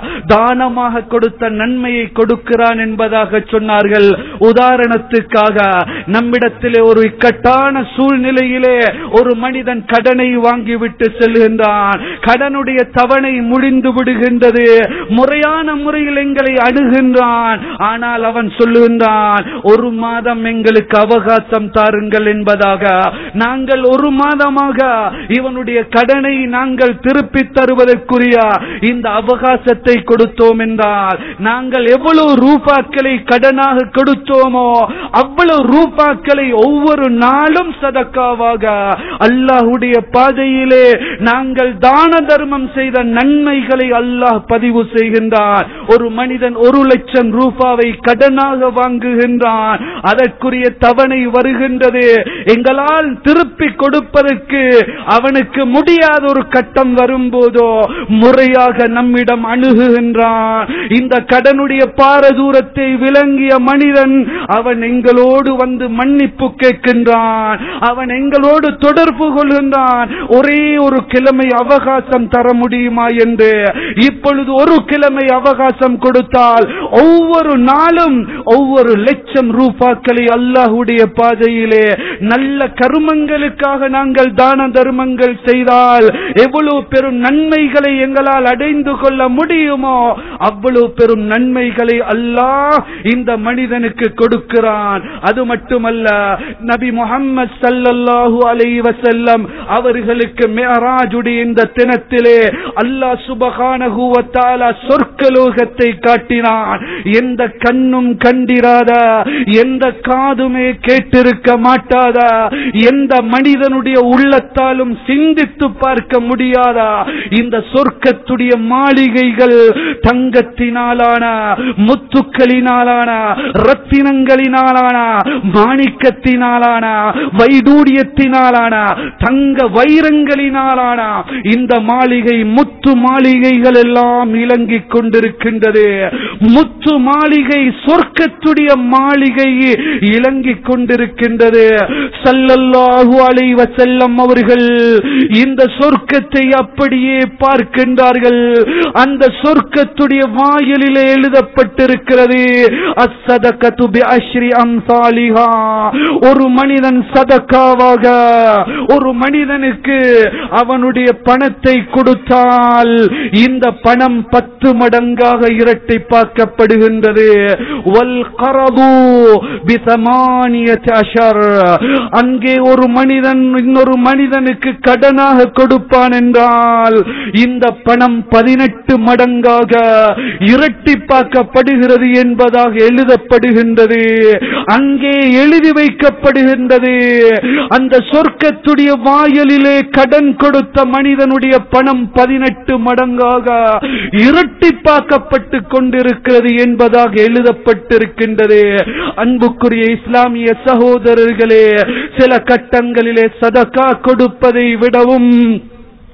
தானமாக கொடுத்த நன்மையை கொடுக்கிறான் என்பதாக சொன்னார்கள் உதாரணத்துக்காக நம்மிடத்திலே ஒரு இக்கட்டான சூழ்நிலையிலே ஒரு மனிதன் கடனை வாங்கிவிட்டு செல்கின்றான் கடனுடைய தவணை முடிந்து விடுகின்றது முறையான முறையில் எங்களை அணுகின்றான் ஆனால் அவன் சொல்லுகின்றான் ஒரு மாதம் எங்களுக்கு அவகாசம் தாருங்கள் என்பதாக நாங்கள் ஒரு மாதமாக இவனுடைய கடனை நாங்கள் திருப்பி தருவதற்குரிய இந்த அவகாசத்தை கொடுத்தோம் என்றால் நாங்கள் எவ்வளவு ரூபாக்களை கடனாக கொடுத்தோமோ அவ்வளவு ரூபாக்களை ஒவ்வொரு நாளும் சதக்காவாக அல்லாஹுடைய பாதையிலே நாங்கள் தான தர்மம் செய்த நன்மைகளை அல்லாஹ் பதிவு செய்கின்றான் ஒரு மனிதன் ஒரு லட்சம் ரூபாவை கடனாக வாங்குகின்றான் அதற்குரிய தவணை வருகின்றது எங்களால் திருப்பி கொடுப்பதற்கு அவனுக்கு முடியாத ஒரு கட்டம் வரும்போதோ முறையாக நம்மிடம் அணுகுகின்றான் இந்த கடனுடைய பாரதூரத்தை விளங்கிய மனிதன் அவன் எங்களோடு வந்து மன்னிப்பு கேட்கின்றான் அவன் எங்களோடு தொடர்பு கொள்கின்றான் ஒரே ஒரு கிழமை அவகாசம் தர முடியுமா என்று இப்பொழுது ஒரு கிழமை அவகாசம் கொடுத்தால் ஒவ்வொரு நாளும் ஒவ்வொரு லட்சம் ரூபாக்களை அல்லாஹுடைய பாதையிலே நல்ல கருமங்களுக்காக நாங்கள் தான தர்மங்கள் செய்தால் எவ்வளவு பெரும் நன்மைகளை எங்களால் அடைந்து கொள்ள முடியுமோ அவ்வளவு பெரும் நன்மைகளை அல்லாஹ் இந்த மனிதனுக்கு கொடுக்கிறான் அது மட்டுமல்ல நபி முகம்மது சல்லல்லாஹு அலைஹி வஸல்லம் அவர்களுக்கு மேராஜுடைய இந்த தினத்திலே அல்லாஹ் சுபஹானஹு வ தஆலா சொர்க்கலோகத்தை காட்டினான் எந்த கண்ணும் கண்டிராத எந்த காதுமே கேட்டிருக்க மாட்டாத எந்த மனிதனுடைய உள்ளத்தாலும் சிந்தித்து பார்க்க முடியாத இந்த சொர்க்கத்துடைய மாளிகைகள் தங்கத்தினாலான முத்துக்களினாலான ரத்தினங்களினாலான மாணிக்கத்தினாலான வைடூரியத்தினாலான தங்க வைரங்களினாலான இந்த மாளிகை முத்து மாளிகைகள் எல்லாம் இலங்கிக் கொண்டிருக்கின்றது முத்து மாளிகை சொர்க்கத்துடைய மாளிகை இலங்கிக் கொண்டிருக்கின்றது சல்லல்லாஹு அலைஹி வஸல்லம் அவர்கள் இந்த சொர்க்கத்தை அப்படியே பார்க்கின்றார்கள் அந்த சொர்க்கத்துடைய வாயிலிலே எழுதப்பட்டிருக்கிறது அஸ்ஸதகத்து பி அஷ்ரி அம்சாலிஹா ஒரு மனிதன் சதக்காவாக ஒரு மனிதனுக்கு அவனுடைய பணத்தை கொடுத்தால் இந்த பணம் பத்து மடங்காக இரட்டிப்பாக்கப்படுகின்றது வல் கரது பி தமானியத் அஷர் அங்கே ஒரு மனிதன் இன்னொரு மனிதனுக்கு கடனாக கொடுப்பான் என்றால் இந்த பணம் பதினெட்டு மடங்காக இரட்டிப்பாக்கப்படுகிறது என்பதாக எழுதப்படுகின்றது அங்கே எழுதி வைக்கப்படுகின்றது அந்த சொர்க்கத்துடைய வாயலிலே கடன் கொடுத்த மனிதனுடைய பணம் பதினெட்டு மடங்காக இரட்டிப்பாக்கப்பட்டு கொண்டிருக்கிறது என்பதாக எழுதப்பட்டிருக்கின்றது அன்புக்குரிய இஸ்லாமிய சகோதரர்களே சில கட்டங்களிலே சதக்கா கொடுப்பதை விடவும்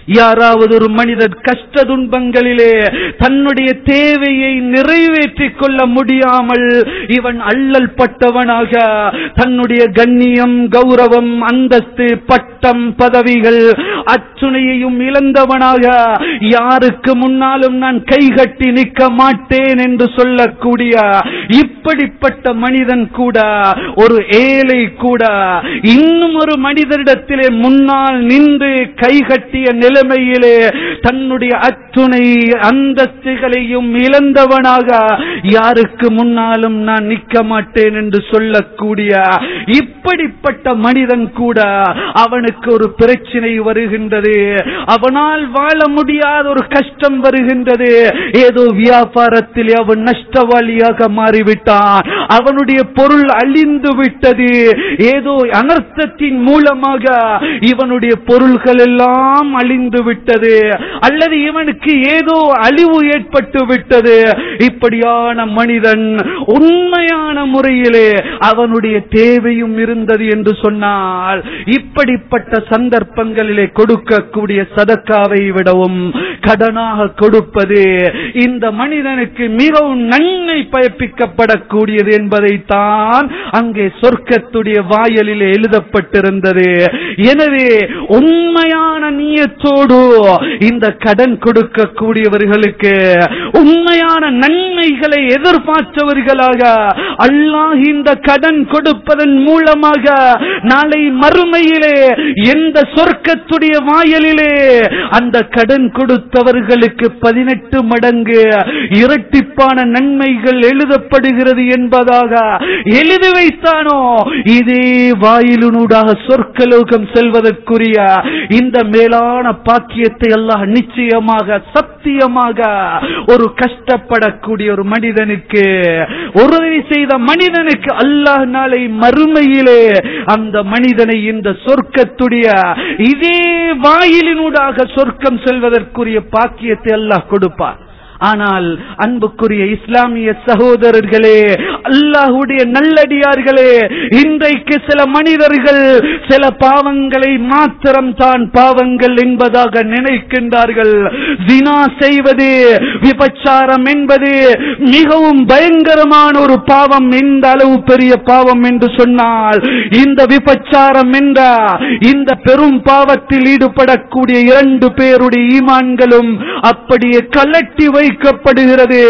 யாராவது ஒரு மனிதர் கஷ்ட துன்பங்களிலே தன்னுடைய தேவையை நிறைவேற்றிக் கொள்ள முடியாமல் இவன் அல்லல் பட்டவனாக தன்னுடைய கண்ணியம் கௌரவம் அந்தஸ்து பட்டம் பதவிகள் அச்சுணையையும் இழந்தவனாக யாருக்கு முன்னாலும் நான் கைகட்டி நிற்க மாட்டேன் என்று சொல்லக்கூடிய இப்படிப்பட்ட மனிதன் கூட ஒரு ஏழை கூட இன்னும் ஒரு மனிதரிடத்திலே முன்னால் நின்று கைகட்டிய நிலைமையிலே தன்னுடைய அத்துணை அந்தஸ்துகளையும் இழந்தவனாக யாருக்கு முன்னாலும் நான் நிற்க மாட்டேன் என்று சொல்லக்கூடிய இப்படிப்பட்ட மனிதன் கூட அவனுக்கு ஒரு பிரச்சனை வருகின்றது அவனால் வாழ முடியாத ஒரு கஷ்டம் வருகின்றது ஏதோ வியாபாரத்தில் அவன் நஷ்டவாளியாக மாறிவிட்டான் அவனுடைய பொருள் அழிந்து விட்டது ஏதோ அனர்த்தத்தின் மூலமாக இவனுடைய பொருள்கள் எல்லாம் அழிந்து விட்டது அல்லது இவனுக்கு ஏதோ அழிவு ஏற்பட்டு விட்டது இப்படியான மனிதன் உண்மையான முறையிலே அவனுடைய தேவையும் இருந்தது என்று சொன்னால் இப்படிப்பட்ட சந்தர்ப்பங்களிலே கொடுக்கக்கூடிய சதக்காவை விடவும் கடனாக கொடுப்பது இந்த மனிதனுக்கு மிகவும் நன்மை பயப்பிக்கப்படக்கூடியது என்பதைத்தான் அங்கே சொர்க்கத்துடைய வாயலில் எழுதப்பட்டிருந்தது எனவே உண்மையான நீயத்தோடு இந்த கடன் கொடுக்கக்கூடியவர்களுக்கு உண்மையான நன்மைகளை எதிர்பார்த்தவர்களாக அல்லாஹ் இந்த கடன் கொடுப்பதன் மூலமாக நாளை மறுமையிலே எந்த சொர்க்கத்துடைய வாயலிலே அந்த கடன் கொடுத்தவர்களுக்கு பதினெட்டு மடங்கு இரட்டிப்பான நன்மைகள் எழுதப்படுகிறது என்பதாக எழுதி வைத்தானோ இதே வாயிலினூடாக சொர்க்கலோகம் செல்வதற்குரிய இந்த மேலான பாக்கியத்தை அல்லாஹ் நிச்சயமாக சத்தியமாக ஒரு கஷ்டப்படக்கூடிய ஒரு மனிதனுக்கு உறுதி செய்த மனிதனுக்கு அல்லாஹ் நாளை மறுமையிலே அந்த மனிதனை இந்த சொர்க்கத்துடைய இதே வாயிலினூடாக சொர்க்கம் செல்வதற்குரிய பாக்கியத்தை அல்லாஹ் கொடுப்பார் ஆனால் அன்புக்குரிய இஸ்லாமிய சகோதரர்களே அல்லாஹுடைய நல்லடியார்களே இன்றைக்கு சில மனிதர்கள் சில பாவங்களை மாத்திரம் தான் பாவங்கள் என்பதாக நினைக்கின்றார்கள் தினா செய்வது விபச்சாரம் என்பது மிகவும் பயங்கரமான ஒரு பாவம் எந்த அளவு பெரிய பாவம் என்று சொன்னால் இந்த விபச்சாரம் என்ற இந்த பெரும் பாவத்தில் ஈடுபடக்கூடிய இரண்டு பேருடைய ஈமான்களும் அப்படியே கலட்டி வைக்கப்படுகிறது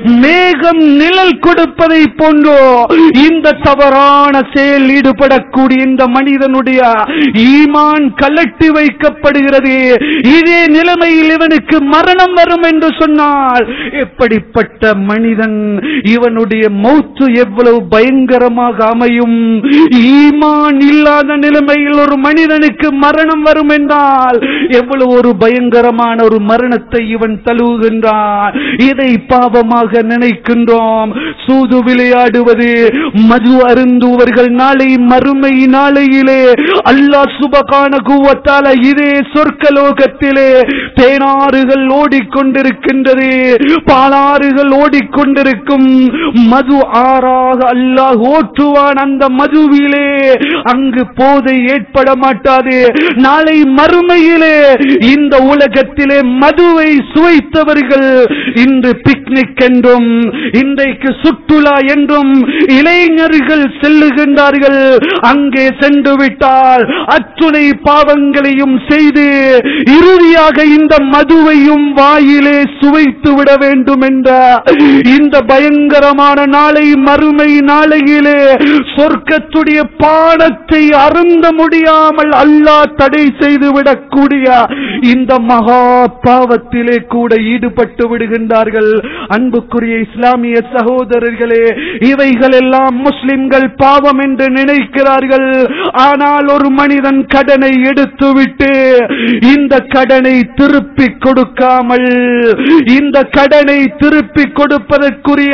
மேகம் நிழல் கொடுப்பதை போன்றோ இந்த தவறான செயல் ஈடுபடக்கூடிய இந்த மனிதனுடைய ஈமான் கலட்டி வைக்கப்படுகிறது இதே நிலைமையில் இவனுக்கு மரணம் வரும் என்று சொன்னால் எப்படிப்பட்ட மனிதன் இவனுடைய மௌத்து எவ்வளவு பயங்கரமாக அமையும் ஈமான் இல்லாத நிலைமையில் ஒரு மனிதனுக்கு மரணம் வரும் என்றால் எவ்வளவு ஒரு பயங்கரமான ஒரு மரணத்தை இவன் தழுவுகின்றான் இதை பாவமாக நினைக்கின்றோம் சூது விளையாடுவது மது அருந்துவர்கள் நாளை மறுமை நாளையிலே அல்லாஹ் சுபகான கூவத்தால இதே சொர்க்கலோகத்திலே தேனாறுகள் ஓடிக்கொண்டிருக்கின்றது பாலாறுகள் ஓடிக்கொண்டிருக்கும் மது ஆறாக அல்லாஹ் ஓட்டுவான் அந்த மதுவிலே அங்கு போதை ஏற்பட மாட்டாது நாளை மறுமையிலே இந்த உலகத்திலே மதுவை சுவைத்தவர்கள் இன்று பிக்னிக் என்றும் இன்றைக்கு சுற்றுலா என்றும் இளைஞர்கள் செல்லுகின்றார்கள் அங்கே சென்று விட்டால் அத்துணை பாவங்களையும் செய்து இறுதியாக இந்த மதுவையும் வாயிலே சுவைத்து விட வேண்டும் என்ற இந்த பயங்கரமான நாளை மறுமை நாளையிலே சொர்க்கத்துடைய பாடத்தை அருந்த முடியாமல் அல்லாஹ் தடை செய்து விடக்கூடிய இந்த மகா பாவத்திலே கூட ஈடுபட்டு விடுகின்றார்கள் அன்புக்குரிய இஸ்லாமிய சகோதரர்களே இவைகள் எல்லாம் முஸ்லிம்கள் பாவம் என்று நினைக்கிறார்கள் ஆனால் ஒரு மனிதன் கடனை எடுத்துவிட்டு இந்த கடனை திருப்பி கொடுக்காமல் இந்த கடனை திருப்பி கொடுப்பதற்குரிய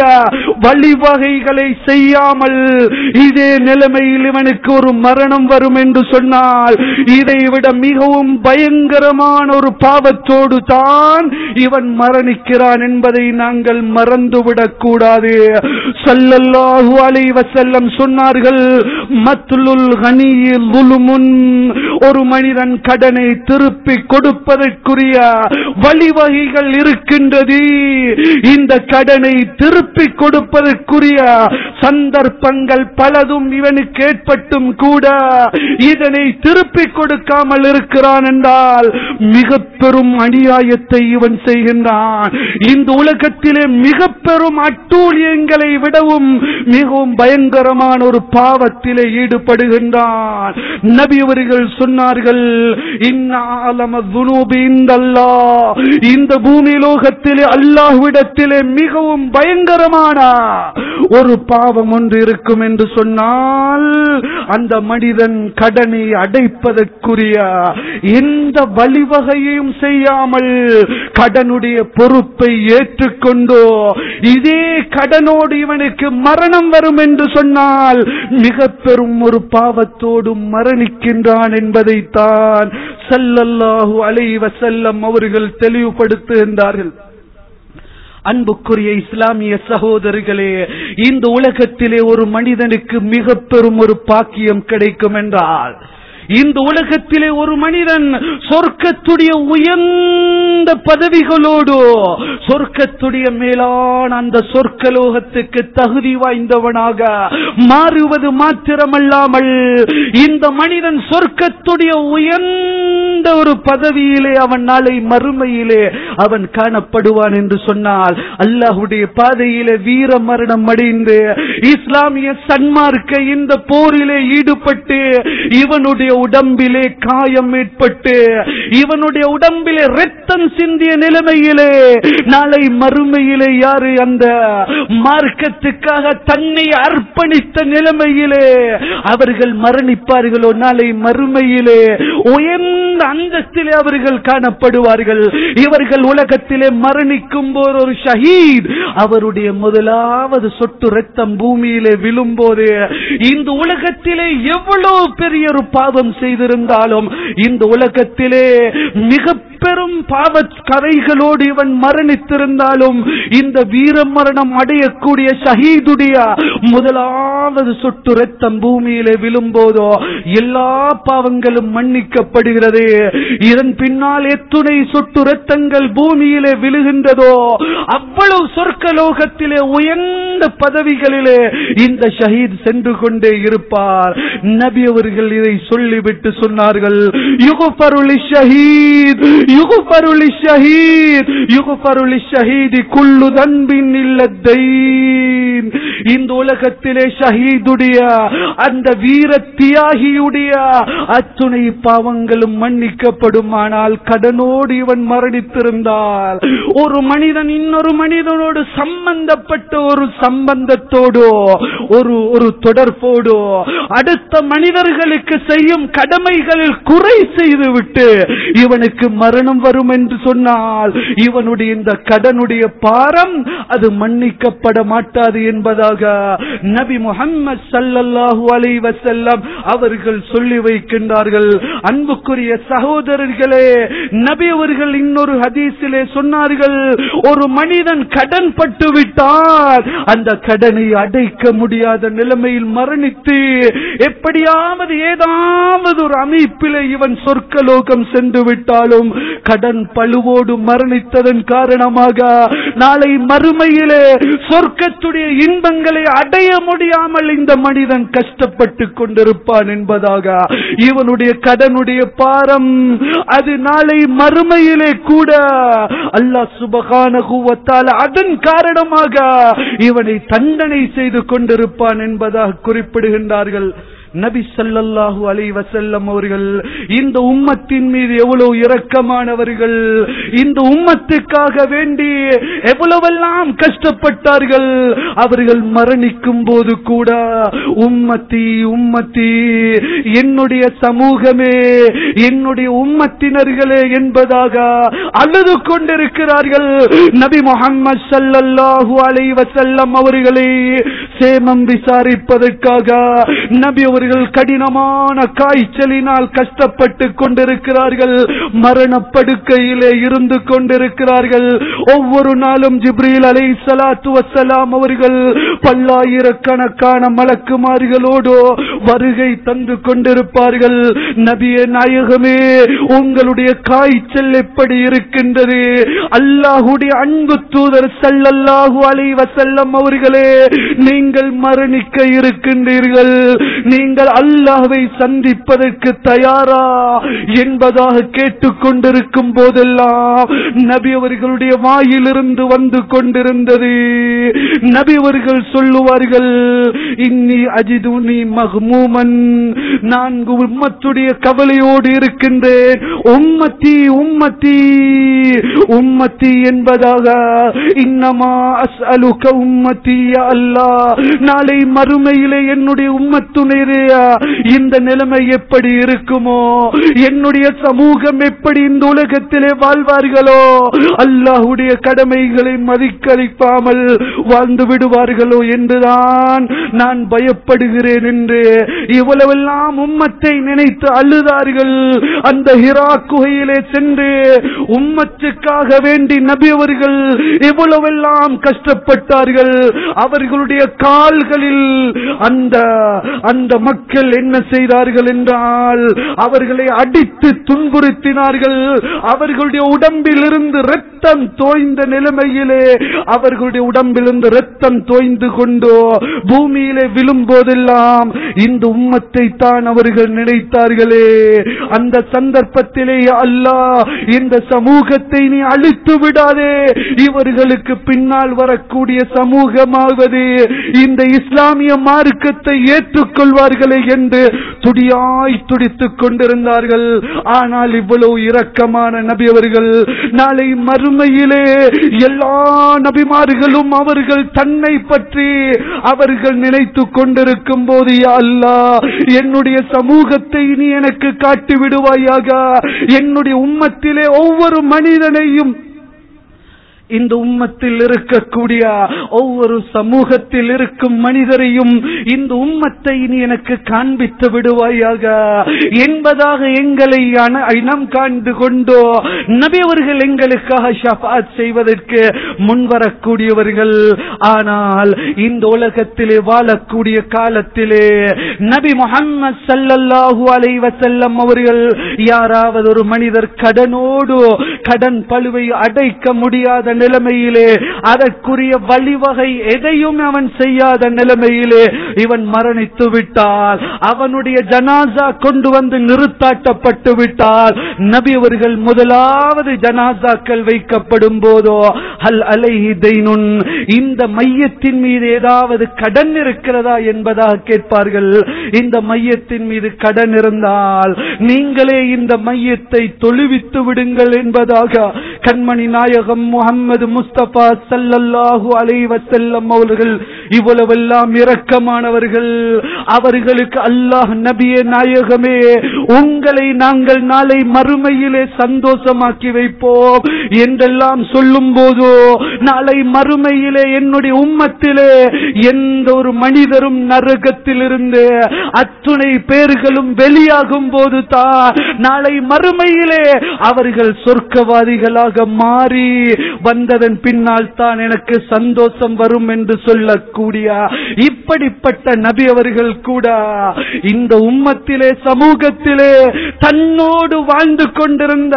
வழிவகைகளை செய்யாமல் இதே நிலைமையில் இவனுக்கு ஒரு மரணம் வரும் என்று சொன்னால் இதை விட மிகவும் பயங்கரமான ஒரு பாவத்தோடு தான் இவன் மரணிக்கிறான் என்பதை நாங்கள் மறந்துவிடக் கூடாது சொல்ல ஸல்லல்லாஹு அலைஹி வஸல்லம் சொன்னார்கள் மத்லுல் கனியில் ظلمٌ ஒரு மனிதன் கடனை திருப்பி கொடுப்பதற்குரிய வழிவகைகள் இருக்கின்றது இந்த கடனை திருப்பி கொடுப்பதற்குரிய சந்தர்ப்பங்கள் பலதும் இவனுக்கு ஏற்பட்டும் கூட இதனை திருப்பி கொடுக்காமல் இருக்கிறான் என்றால் மிக பெரும் அநியாயத்தை இவன் செய்கின்றான் இந்த உலகத்திலே மிக பெரும் அட்டூழியங்களை விடவும் மிகவும் பயங்கரமான ஒரு பாவத்திலே ஈடுபடுகின்றான் நபி அவர்கள் சொன்னார்கள் இன்னாலம துனூபி இந்தல்லாஹ். இந்த பூமி லோகத்திலே அல்லாஹ்விடத்திலே மிகவும் பயங்கரமான ஒரு பாவம் ஒன்று இருக்கும் என்று சொன்னால் அந்த மனிதன் கடனை அடைப்பதற்குரிய எந்த வழிவகையும் செய்யாமல் கடனுடைய பொறுப்பை ஏற்றுக்கொண்டோ இதே கடனோடு இவனுக்கு மரணம் வரும் என்று சொன்னால் மிக பெரும் ஒரு பாவத்தோடு மரணிக்கின்றான் என்பதைத்தான் ஸல்லல்லாஹு அலைஹி வஸல்லம் அவர்கள் தெளிவுபடுத்துகின்றார்கள் அன்புக்குரிய இஸ்லாமிய சகோதரர்களே இந்த உலகத்திலே ஒரு மனிதனுக்கு மிக பெரும் ஒரு பாக்கியம் கிடைக்கும் என்றால் இந்த உலகத்திலே ஒரு மனிதன் சொர்க்கத்துடைய உயர்ந்த பதவிகளோடு சொர்க்கத்துடைய மேலான அந்த சொர்க்கலோகத்துக்கு தகுதி வாய்ந்தவனாக மாறுவது மாத்திரமல்லாமல் இந்த மனிதன் சொர்க்கத்துடைய உயர்ந்த ஒரு பதவியிலே அவன் நாளை மறுமையிலே அவன் காணப்படுவான் என்று சொன்னால் அல்லாஹுடைய பாதையிலே வீர மரணம் அடைந்து இஸ்லாமிய சன்மார்க்க இந்த போரிலே ஈடுபட்டு இவனுடைய உடம்பிலே காயம் ஏற்பட்டு இவனுடைய உடம்பிலே ரத்தம் சிந்திய நிலைமையிலே நாளை மறுமையிலே யாரு அந்த மார்க்கத்துக்காக தன்னை அர்ப்பணித்த நிலைமையிலே அவர்கள் மரணிப்பார்களோ நாளை மறுமையிலே உயர்ந்த அந்தஸ்திலே அவர்கள் காணப்படுவார்கள் இவர்கள் உலகத்திலே மரணிக்கும் போது ஒரு ஷஹீத் அவருடைய முதலாவது சொட்டு ரத்தம் பூமியிலே விழும்போது இந்த உலகத்திலே எவ்வளவு பெரிய ஒரு பாவம் செய்திருந்தாலும் இந்த உலகத்திலே மிக பெரும் பாவ கரைகளோடு இவன் மரணித்திருந்தாலும் இந்த வீர மரணம் அடையக்கூடிய ஷஹீதுடைய முதலாவது சொட்டு ரத்தம் பூமியிலே விழும்போதோ எல்லா பாவங்களும் மன்னிக்கப்படுகிறது இதன் பின்னால் எத்துணை சொட்டு ரத்தங்கள் பூமியிலே விழுகின்றதோ அவ்வளவு சொர்க்க லோகத்திலே உயர்ந்த பதவிகளிலே இந்த ஷஹீத் சென்று கொண்டே இருப்பார் நபி அவர்கள் இதை சொல்லிவிட்டு சொன்னார்கள் யுகபருளி ஷஹீத் யுகபருளி ஷஹீத் யுகபருளி ஷஹீதி குள்ளு தன்பின் இல்லத்தைன் இந்த உலகத்திலே ஷஹீதுடைய அந்த வீர தியாகியுடைய அத்துணை பாவங்களும் மன்னிக்கப்படுமானால் கடனோடு இவன் மரணித்திருந்தால் ஒரு மனிதன் இன்னொரு மனிதனோடு சம்பந்தப்பட்ட ஒரு சம்பந்தத்தோடு ஒரு ஒரு தொடர்போடு அடுத்த மனிதர்களுக்கு செய்யும் கடமைகளில் குறை செய்துவிட்டு இவனுக்கு மரணம் வரும் என்று சொன்னால் இவனுடைய இந்த கடனுடைய பாரம் அது மன்னிக்கப்பட மாட்டாது என்பதாக நபி முகம்மது சல்லல்லாஹு அலைஹி வஸல்லம் அவர்கள் சொல்லி வைக்கின்றார்கள் அன்புக்குரிய சகோதரர்களே நபி அவர்கள் இன்னொரு ஹதீஸிலே சொன்னார்கள் ஒரு மனிதன் கடன் பட்டு விட்டால் அந்த கடனை அடைக்க முடியாத நிலைமையில் மரணித்து எப்படியாவது ஏதாவது ஒரு அமைப்பிலே இவன் சொர்க்கலோகம் சென்று விட்டாலும் கடன் பழுவோடு மரணித்ததன் காரணமாக நாளை மறுமையிலே சொர்க்கத்துடைய இன்பங்களை அடைய முடியாமல் இந்த மனிதன் கஷ்டப்பட்டு கொண்டிருப்பான் என்பதாக இவனுடைய கடனுடைய பாரம் அது நாளை மறுமையிலே கூட அல்லாஹ் சுபகானஹு வ தஆலா அதன் காரணமாக இவனை தண்டனை செய்து கொண்டிருப்பான் என்பதாக குறிப்பிடுகின்றார்கள் நபி ஸல்லல்லாஹு அலைஹி வஸல்லம் அவர்கள் இந்த உம்மத்தின் மீது எவ்வளவு இரக்கமானவர்கள் இந்த உம்மத்துக்காக வேண்டி எவ்வளவெல்லாம் கஷ்டப்பட்டார்கள் அவர்கள் மரணிக்கும் போது கூட உம்மத்தி உம்மத்தி என்னுடைய சமூகமே என்னுடைய உம்மத்தினர்களே என்பதாக அழுது கொண்டிருக்கிறார்கள் நபி முகம்மது ஸல்லல்லாஹு அலைஹி வஸல்லம் அவர்களை சேமம் விசாரிப்பதற்காக நபி அவர்கள் கடினமான காய்ச்சலினால் கஷ்டப்பட்டு கொண்டிருக்கிறார்கள் மரணப்படுக்கையிலே இருந்து கொண்டிருக்கிறார்கள் ஒவ்வொரு நாளும் ஜிப்ரீல் அலை சலாத்து வசலாம் அவர்கள் பல்லாயிரக்கணக்கான மலக்குமார்களோடு வருகை தந்து கொண்டிருப்பார்கள் நபியே நாயகமே உங்களுடைய காய்ச்சல் எப்படி இருக்கின்றது அல்லாஹுடைய அன்பு தூதர் சல்லல்லாஹு அலைஹி வஸல்லம் அவர்களே நீங்கள் மரணிக்க இருக்கின்றீர்கள் நீங்கள் அல்லாஹ்வை சந்திப்பதற்கு தயாரா என்பதாக கேட்டுக்கொண்டிருக்கும் போதெல்லாம் நபி அவர்களுடைய வாயிலிருந்து வந்து கொண்டிருந்தது நபி அவர்கள் சொல்லுவார்கள் இன்னி அஜிதுனி மஹ்மூமன் நான் உம்மத்துடைய கவலையோடு இருக்கின்றேன் உம்மத்தி உம்மத்தி உம்மத்தி என்பதாக இன்னமா அஸ்அலுக உம்மத்தி யா அல்லாஹ் நாளை மறுமையிலே என்னுடைய உம்மத்துடைய இந்த நிலைமை எப்படி இருக்குமோ என்னுடைய சமூகம் எப்படி இந்த உலகத்திலே வாழ்வார்களோ அல்லாஹ்வுடைய கடமைகளை மதிக்களிப்பாமல் வாழ்ந்து விடுவார்களோ என்றுதான் நான் பயப்படுகிறேன் என்று இவ்வளவெல்லாம் உம்மத்தை நினைத்து அழுதார்கள் அந்த ஹிரா குகையிலே சென்று உம்மத்துக்காக வேண்டி நபி அவர்கள் எவ்வளவெல்லாம் கஷ்டப்பட்டார்கள் அவர்களுடைய கால்களில் அந்த அந்த மக்கள் என்ன செய்தார்கள் என்றால் அவர்களை அடித்து துன்புறுத்தினார்கள் அவர்களுடைய உடம்பில் இருந்து ரத்தம் தோய்ந்த நிலைமையிலே அவர்களுடைய உடம்பிலிருந்து ரத்தம் தோய்ந்து கொண்டோ பூமியிலே விழும் போதெல்லாம் இந்த உம்மத்தை தான் அவர்கள் நினைத்தார்களே அந்த சந்தர்ப்பத்திலே அல்லாஹ் இந்த சமூகத்தை நீ அழித்து விடாதே இவர்களுக்கு பின்னால் வரக்கூடிய சமூகமாவது இந்த இஸ்லாமிய மார்க்கத்தை ஏற்றுக்கொள்வார்களே என்று துடியாய் துடித்துக் கொண்டிருந்தார்கள் ஆனால் இவ்வளவு இரக்கமான நபி அவர்கள் நாளை மறுமையிலே எல்லா நபிமார்களும் அவர்கள் தன்னை பற்றி அவர்கள் நினைத்துக் கொண்டிருக்கும் போது யா அல்லாஹ் என்னுடைய சமூகத்தை நீ எனக்கு காட்டி விடுவாயாக என்னுடைய உம்மத்திலே ஒவ்வொரு மனிதனையும் இந்த உம்மத்தில் இருக்கக்கூடிய ஒவ்வொரு சமூகத்தில் இருக்கும் மனிதரையும் இந்த உம்மத்தை நீ எனக்கு காண்பித்து விடுவாயாக என்பதாக எங்களை அன- இனம் காண்டு கொண்டோ நபி அவர்கள் எங்களுக்காக ஷஃபாத் செய்வதற்கு முன்வரக்கூடியவர்கள் ஆனால் இந்த உலகத்திலே வாழக்கூடிய காலத்திலே நபி முஹம்மது ஸல்லல்லாஹு அலைஹி வஸல்லம் அவர்கள் யாராவது ஒரு மனிதர் கடனோடு கடன் பழுவை அடைக்க முடியாத நிலைமையிலே அதற்குரிய வழிவகை எதையும் அவன் செய்யாத நிலைமையிலே இவன் மரணித்து விட்டால் அவனுடைய ஜனாசா கொண்டு வந்து நிறுத்தாட்டப்பட்டு விட்டால் நபி அவர்கள் முதலாவது ஜனாசாக்கள் வைக்கப்படும் போதோ அல் அலைஹி தைனுன் இந்த மையத்தின் மீது ஏதாவது கடன் இருக்கிறதா என்பதாக கேட்பார்கள் இந்த மையத்தின் மீது கடன் இருந்தால் நீங்களே இந்த மையத்தை தொழுவித்து விடுங்கள் என்பதாக கண்மணி நாயகம் முகம்மது முஸ்தபா ஸல்லல்லாஹு அலைஹி வஸல்லம் அவர்கள் இவ்வளவெல்லாம் இரக்கமானவர்கள் அவர்களுக்கு அல்லாஹ் நபியே நாயகமே உங்களை நாங்கள் நாளை மறுமையிலே சந்தோஷமாக்கி வைப்போம் என்றெல்லாம் சொல்லும் போதோ நாளை மறுமையிலே என்னுடைய உம்மத்திலே எந்த ஒரு மனிதரும் நரகத்திலிருந்து அத்துணை பேர்களும் வெளியாகும் போது தான் நாளை மறுமையிலே அவர்கள் சொர்க்கவாதிகளாக மாறி வந்ததன் பின்னால் தான் எனக்கு சந்தோஷம் வரும் என்று சொல்லக்கூடிய இப்படிப்பட்ட நபி அவர்கள் கூட இந்த உம்மத்திலே சமூகத்திலே தன்னோடு வாழ்ந்து கொண்டிருந்த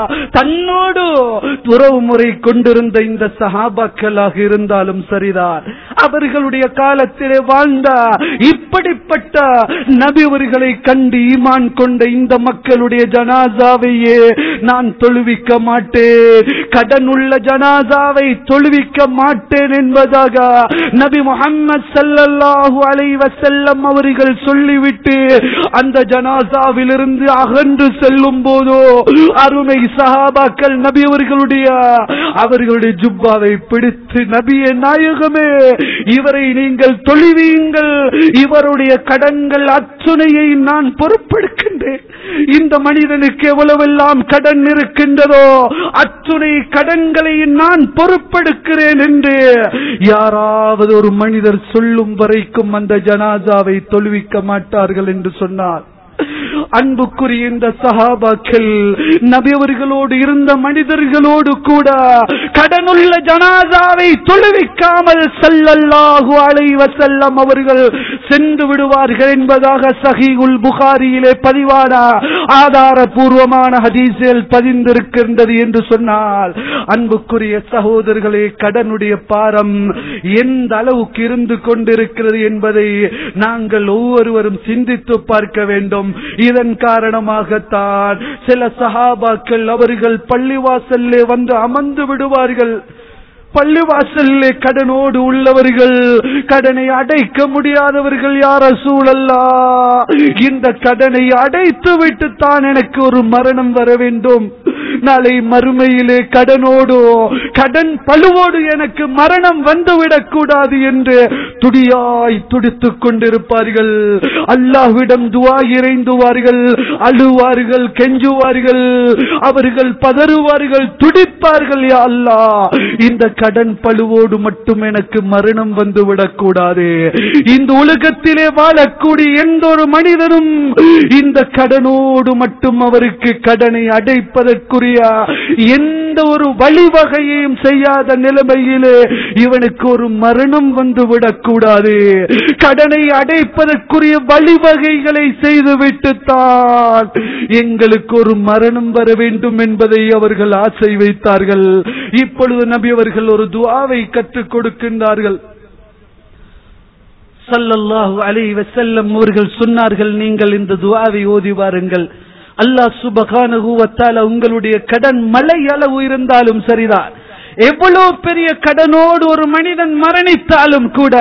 தன்னோடு உறவு முறை கொண்டிருந்த இந்த சஹாபாக்களாக இருந்தாலும் சரிதான் அவர்களுடைய காலத்திலே வாழ்ந்த இப்படிப்பட்ட நபி அவர்களை கண்டு ஈமான் கொண்ட இந்த மக்களுடைய ஜனாசாவையே நான் தொழுவிக்க மாட்டேன் கடன் உள்ள ஜனாசாவை தொழுவிக்க மாட்டேன் என்பதாக நபி முஹம்மது ஸல்லல்லாஹு அலைஹி வஸல்லம் அவர்கள் சொல்லிவிட்டு அந்த ஜனாசாவிலிருந்து அகன்று செல்லும் போதோ அருமை சஹாபாக்கள் நபி அவர்களுடைய அவர்களுடைய ஜுப்பாவை பிடித்து நபியே நாயகமே இவரை நீங்கள் தொழுவீங்கள் இவருடைய கடன்கள் அத்துணையை நான் பொறுப்பெடுக்கின்றேன் இந்த மனிதனுக்கு எவ்வளவெல்லாம் கடன் இருக்கின்றதோ அத்துணை கடன்களை நான் பொறுப்பெடுக்கிறேன் என்று யாராவது ஒரு மனிதர் சொல்லும் வரைக்கும் அந்த ஜனாசாவை தொழுவிக்க மாட்டார்கள் என்று சொன்னார் அன்புக்குரிய இந்த சஹாபாக்கள் நபி அவர்களோடு இருந்த மனிதர்களோடு கூட கடனுள்ள ஜனாசாவை தொழுவிக்காமல் சல்லல்லாஹு அலைஹி வஸல்லம் அவர்கள் சென்று விடுவார்கள் என்பதாக சஹீகுல் புகாரியிலே பதிவான ஆதாரபூர்வமான ஹதீஸில் பதிந்திருக்கின்றது என்று சொன்னால் அன்புக்குரிய சகோதரர்களே கடனுடைய பாரம் எந்த அளவுக்கு இருந்து கொண்டிருக்கிறது என்பதை நாங்கள் ஒவ்வொருவரும் சிந்தித்து பார்க்க வேண்டும் இதன் காரணமாகத்தான் சில சஹாபாக்கள் அவர்கள் பள்ளிவாசல்லே வந்து அமர்ந்து விடுவார்கள் பள்ளிவாசல்லே கடனோடு உள்ளவர்கள் கடனை அடைக்க முடியாதவர்கள் யார சூழல்லா இந்த கடனை அடைத்து விட்டு தான் எனக்கு ஒரு மரணம் வர வேண்டும் நாளை மறுமையிலே கடனோடு கடன் பழுவோடு எனக்கு மரணம் வந்துவிடக் கூடாது என்று துடியாய் துடித்துக் கொண்டிருப்பார்கள் அல்லாஹ்விடம் துவா இறைந்துவார்கள் அழுவார்கள் கெஞ்சுவார்கள் அவர்கள் பதறுவார்கள் துடிப்பார்கள் யா அல்லாஹ் இந்த கடன் பழுவோடு மட்டும் எனக்கு மரணம் வந்துவிடக் கூடாது இந்த உலகத்திலே வாழக்கூடிய எந்த ஒரு மனிதனும் இந்த கடனோடு மட்டும் அவருக்கு கடனை அடைப்பதற்குரிய எந்த ஒரு வழிவகையையும் செய்யாத நிலைமையிலே இவனுக்கு ஒரு மரணம் வந்துவிடக் கூடாது கடனை அடைப்பதற்குரிய வழிவகைகளை செய்துவிட்டு தான் எங்களுக்கு ஒரு மரணம் வர வேண்டும் என்பதை அவர்கள் ஆசை வைத்தார்கள் இப்பொழுது நபி அவர்கள் ஒரு துஆவை கற்றுக் கொடுக்கின்றார்கள் ஸல்லல்லாஹு அலைஹி வஸல்லம் அவர்கள் சொன்னார்கள் நீங்கள் இந்த துஆவை ஓதி வாருங்கள் அல்லாஹ் சுபஹானஹு வ தஆலா உங்களுடைய கடன் மலை அளவு இருந்தாலும் சரிதான் எவ்வளவு பெரிய கடனோடு ஒரு மனிதன் மரணித்தாலும் கூட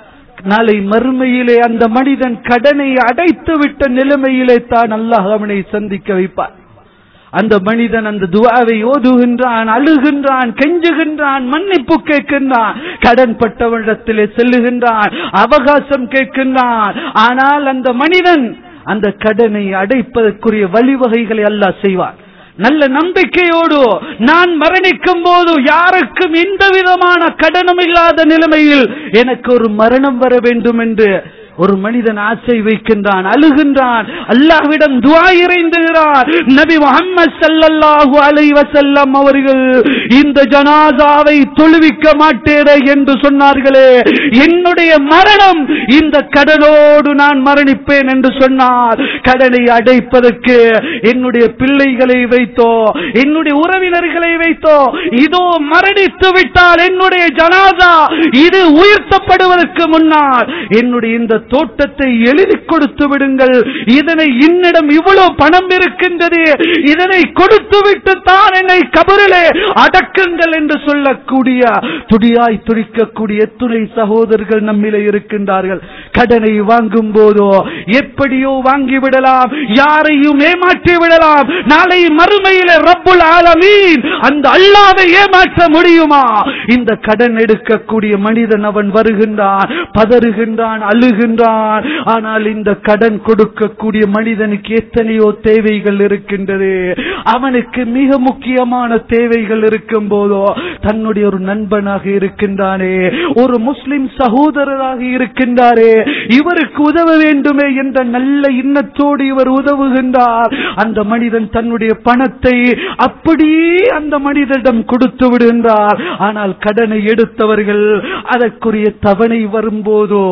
நாளை மறுமையிலே அந்த மனிதன் கடனை அடைத்து விட்ட நிலைமையிலே தான் அல்லாஹ் அவனை சந்திக்க வைப்பார் அந்த மனிதன் அந்த துவாவை ஓதுகின்றான் அழுகின்றான் கெஞ்சுகின்றான் மன்னிப்பு கேட்கின்றான் கடன் பட்டவனிடத்திலே செல்லுகின்றான் அவகாசம் கேட்கின்றான் ஆனால் அந்த மனிதன் அந்த கடனை அடைப்பதற்குரிய வழிவகைகளை அல்லாஹ் செய்வார் நல்ல நம்பிக்கையோடு நான் மரணிக்கும் போது யாருக்கும் எந்த விதமான கடனும் இல்லாத நிலைமையில் எனக்கு ஒரு மரணம் வர வேண்டும் என்று ஒரு மனிதன் ஆசை வைக்கின்றான் அழுகின்றான் அல்லாஹ்விடம் துவா இறைந்துகிறார் நபி முகம்மது ஸல்லல்லாஹு அலைஹி வஸல்லம் அவர்கள் இந்த ஜனாசாவை தொழுவிக்க மாட்டேரே என்று சொன்னார்களே என்னுடைய மரணம் இந்த கடனோடு நான் மரணிப்பேன் என்று சொன்னார் கடனை அடைப்பதற்கு என்னுடைய பிள்ளைகளை வைத்தோ என்னுடைய உறவினர்களை வைத்தோ இதோ மரணித்து விட்டால் என்னுடைய ஜனாதா இது உயர்த்தப்படுவதற்கு முன்னால் என்னுடைய இந்த தோட்டத்தை எழுதி கொடுத்து விடுங்கள் இதனை இன்னிடம் இவ்வளவு பணம் இருக்கின்றது இதனை கொடுத்து விட்டு தான் என்னை கபரிலே அடக்குங்கள் என்று சொல்லக்கூடிய துடியாய் துடிக்கக்கூடிய துணை சகோதரர்கள் நம்மிலே இருக்கின்றார்கள் கடனை வாங்கும் போதோ எப்படியோ வாங்கி விடலாம் யாரையும் ஏமாற்றி விடலாம் நாளை மறுமையிலே ரப்புல் ஆலமீன் அந்த அல்லாவை ஏமாற்ற முடியுமா இந்த கடன் எடுக்கக்கூடிய மனிதன் அவன் வருகின்றான் பதறுகின்றான் அழுகின்றான் ஆனால் இந்த கடன் கொடுக்கக்கூடிய மனிதனுக்கு எத்தனையோ தேவைகள் இருக்கின்றது அவனுக்கு மிக முக்கியமான தேவைகள் இருக்கும் போதோ தன்னுடைய ஒரு நண்பனாக இருக்கின்றானே ஒரு முஸ்லிம் சகோதரராக இருக்கின்றாரே இவருக்கு உதவ வேண்டுமே என்ற நல்ல எண்ணத்தோடு இவர் உதவுகின்றார் அந்த மனிதன் தன்னுடைய பணத்தை அப்படியே அந்த மனிதனிடம் கொடுத்து விடுகின்றார் ஆனால் கடனை எடுத்தவர்கள் அதற்குரிய தவணை வரும்போதோ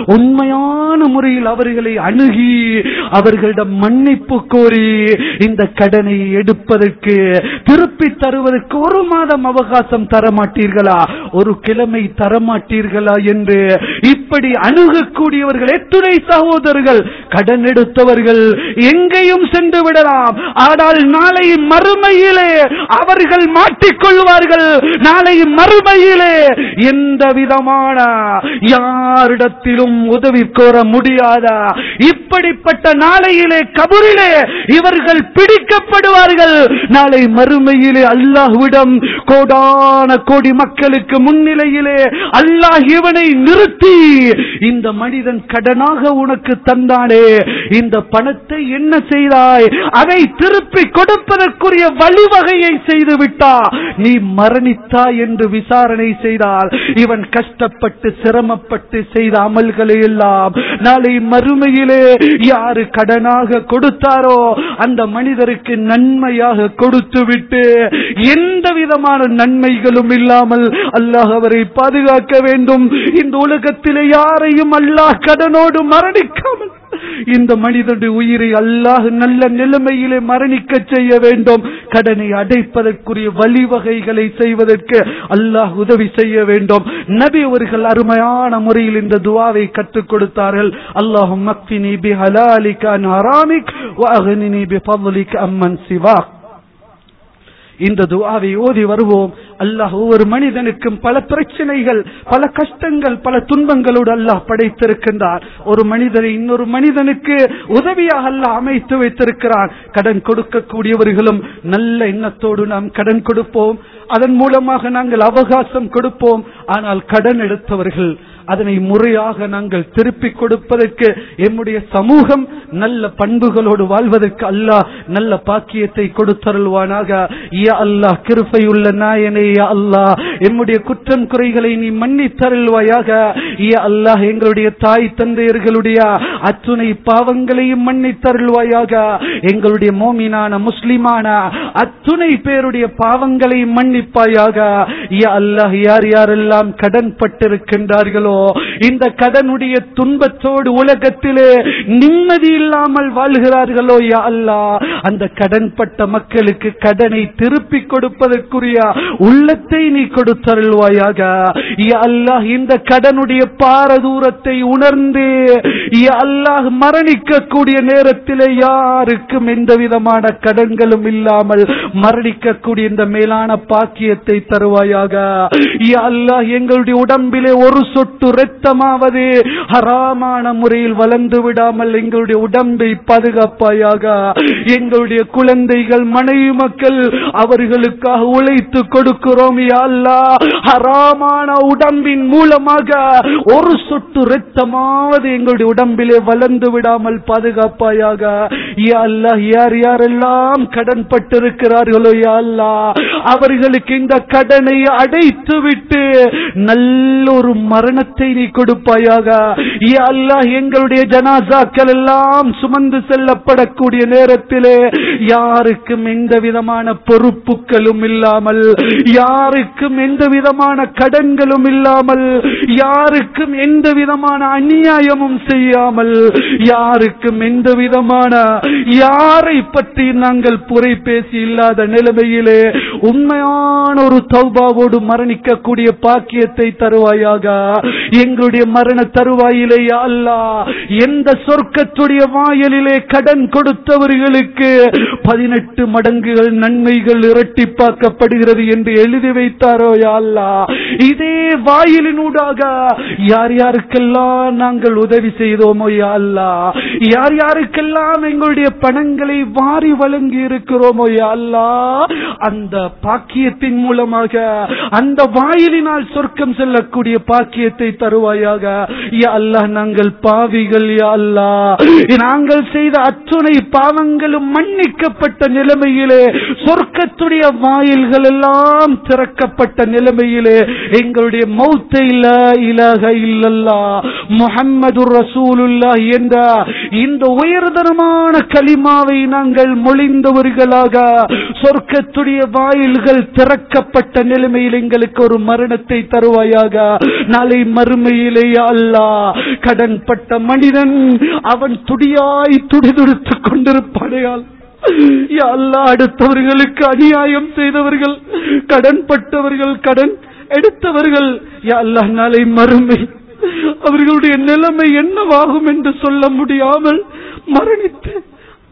உண்மையான முறையில் அவர்களை அணுகி அவர்களிடம் மன்னிப்பு கோரி இந்த கடனை எடுப்பதற்கு திருப்பி தருவதற்கு ஒரு மாதம் அவகாசம் தரமாட்டீர்களா ஒரு கிழமை தரமாட்டீர்களா என்று இப்படி அணுகக்கூடியவர்கள் எத்துணை சகோதரர்கள் கடன் எடுத்தவர்கள் எங்கேயும் சென்று விடலாம் ஆனால் நாளை மறுமையிலே அவர்கள் மாட்டிக்கொள்வார்கள் நாளை மறுமையிலே எந்த விதமான யாரிடத்திலும் உதவி உதவி கோர முடியாதா இப்படிப்பட்ட நாளையிலே கபரிலே இவர்கள் பிடிக்கப்படுவார்கள் நாளை மறுமையிலே அல்லாஹ்விடம் கோடான கோடி மக்களுக்கு முன்னிலையிலே அல்லாஹ் இவனை நிறுத்தி இந்த மனிதன் கடனாக உனக்கு தந்தானே இந்த பணத்தை என்ன செய்தாய் அதை திருப்பி கொடுப்பதற்குரிய வழிவகையை செய்து விட்டா நீ மரணித்தாய் என்று விசாரணை செய்தால் இவன் கஷ்டப்பட்டு சிரமப்பட்டு செய்த அமல்களை எல்லாம் நாளை மறுமையிலே யாரு கடனாக கொடுத்தாரோ அந்த மனிதருக்கு நன்மையாக கொடுத்து விட்டு எந்த விதமான நன்மைகளும் இல்லாமல் அல்லாஹ் அவரை பாதுகாக்க வேண்டும் இந்த உலகத்திலே யாரையும் அல்லாஹ் கடனோடு மரணிக்காமல் இந்த மனிதனுடைய உயிரை அல்லாஹ் நல்ல நிலைமையிலே மரணிக்க செய்ய வேண்டும் கடனை அடைப்பதற்குரிய வழிவகைகளை செய்வதற்கு அல்லாஹ் உதவி செய்ய வேண்டும் நபி அவர்கள் அருமையான முறையில் இந்த துவாவை கற்றுக் கொடுத்தார்கள் அல்லாஹும் மக்ஃபினி பி ஹலாலிக அன் ஹராமிக் வ அக்னினி பி ஃபضلிக அம்மன் சிவாக் இந்த துவாவை ஓதி வருவோம் அல்லாஹ் ஒவ்வொரு மனிதனுக்கும் பல பிரச்சனைகள் பல கஷ்டங்கள் பல துன்பங்களோடு அல்லாஹ் படைத்திருக்கின்றார் ஒரு மனிதனை இன்னொரு மனிதனுக்கு உதவியாக அல்லாஹ் அமைத்து வைத்திருக்கிறான் கடன் கொடுக்கக்கூடியவர்களும் நல்ல எண்ணத்தோடு நாம் கடன் கொடுப்போம் அதன் மூலமாக நாங்கள் அவகாசம் கொடுப்போம் ஆனால் கடன் எடுத்தவர்கள் அதனை முறையாக நாங்கள் திருப்பிக் கொடுப்பதற்கு எம்முடைய சமூகம் நல்ல பண்புகளோடு வாழ்வதற்கு அல்லாஹ் நல்ல பாக்கியத்தை கொடுத்தருள்வானாக யா அல்லாஹ் கிருபையுள்ள நாயனே யா அல்லாஹ் எம்முடைய குற்றம் குறைகளை நீ மன்னித்தருள்வாயாக யா அல்லாஹ் எங்களுடைய தாய் தந்தையர்களுடைய அத்துணை பாவங்களையும் மன்னித்தருள்வாயாக எங்களுடைய மோமினான முஸ்லிமான அத்துணை பேருடைய பாவங்களை மன்னிப்பாயாக யா அல்லாஹ் யார் யாரெல்லாம் கடன் பட்டிருக்கின்றார்களோ இந்த கடனுடைய துன்பத்தோடு உலகத்திலே நிம்மதி இல்லாமல் வாழ்கிறார்களோ யா அல்லாஹ் அந்த கடன்பட்ட மக்களுக்கு கடனை திருப்பிக் கொடுப்பதற்குரிய உள்ளத்தை நீ கொடுத்தருள்வாயாக யா அல்லாஹ் இந்த கடனுடைய பாரதூரத்தை உணர்ந்து யா அல்லாஹ் மரணிக்கக்கூடிய நேரத்திலே யாருக்கும் எந்த விதமான கடன்களும் இல்லாமல் மரணிக்கக்கூடிய இந்த மேலான பாக்கியத்தை தருவாயாக யா அல்லாஹ் எங்களுடைய உடம்பிலே ஒரு சொட்டு இரத்தமாவது ஹராமான முறையில் வளர்ந்து விடாமல் எங்களுடைய உடம்பை பாதுகாப்பாயாக எங்களுடைய குழந்தைகள் மனைவி மக்கள் அவர்களுக்காக உழைத்து கொடுக்கிறோம் யா அல்லாஹ் ஹராமான உடம்பின் மூலமாக ஒரு சொட்டு இரத்தமாவது எங்களுடைய உடம்பிலே வளர்ந்து விடாமல் பாதுகாப்பாயாக யா அல்லாஹ் யார் யாரெல்லாம் கடன் பட்டிருக்கிறார்களோ யா அல்லாஹ் அவர்களுக்கு இந்த கடனை அடைத்து விட்டு நல்ல ஒரு மரணத்தை நீ கொடுப்பாயாக யா அல்லாஹ் எங்களுடைய ஜனாசாக்கள் எல்லாம் சுமந்து செல்லப்படக்கூடிய நேரத்திலே யாருக்கும் எந்த விதமான பொறுப்புகளும் இல்லாமல் யாருக்கும் எந்த விதமான கடன்களும் இல்லாமல் யாருக்கும் எந்த விதமான அநியாயமும் செய்யாமல் யாருக்கும் எந்த விதமான யாரை பற்றி நாங்கள் புரை பேசி இல்லாத நிலைமையிலே உண்மையான ஒரு தௌபாவோடு மரணிக்கக்கூடிய பாக்கியத்தை தருவாயாக எங்களுடைய மரண தருவாயிலே யா அல்லாஹ் எந்த சொர்க்கத்துடைய வாயிலிலே கடன் கொடுத்தவர்களுக்கு பதினெட்டு மடங்குகள் நன்மைகள் இரட்டிப்பாக்கப்படுகிறது என்று எழுதி வைத்தாரோ யா அல்லாஹ் இதே வாயிலினூடாக யார் யாருக்கெல்லாம் நாங்கள் உதவி செய்தோமோ யா அல்லாஹ் யார் யாருக்கெல்லாம் எங்களுடைய பணங்களை வாரி வழங்கி இருக்கிறோமோ யா அல்லாஹ் அந்த பாக்கியத்தின் மூலமாக அந்த வாயிலினால் சொர்க்கம் செல்லக்கூடிய பாக்கியத்தை தருவாயாக யா அல்லாஹ் நாங்கள் பாவிகள் யா அல்லாஹ் நாங்கள் செய்த அத்துணை பாவங்களும் மன்னிக்கப்பட்ட நிலைமையிலே சொர்க்கத்துடைய வாயில்கள் எல்லாம் திறக்கப்பட்ட நிலைமையிலே எங்களுடைய மௌத்தை லா இலாஹ இல்லல்லா முஹம்மது ரசூலுல்லாஹ் என்ற இந்த உயர்தரமான கலிமாவை நாங்கள் மொழிந்தவர்களாக சொர்க்கத்துடைய வாயில்கள் திறக்கப்பட்ட நிலைமையில் எங்களுக்கு ஒரு மரணத்தை தருவாயாக நாளை மறுமையிலே யா அல்லாஹ் கடன்பட்ட மனிதன் அவன் துடியாய் துடிதுடித்துக் கொண்டிருப்பானையால் யா அல்லாஹ் அடுத்தவர்களுக்கு அநியாயம் செய்தவர்கள் கடன்பட்டவர்கள் கடன் எடுத்தவர்கள் யா அல்லாஹ் நாளை மறுமை அவர்களுடைய நிலைமை என்னவாகும் என்று சொல்ல முடியாமல் மரணித்து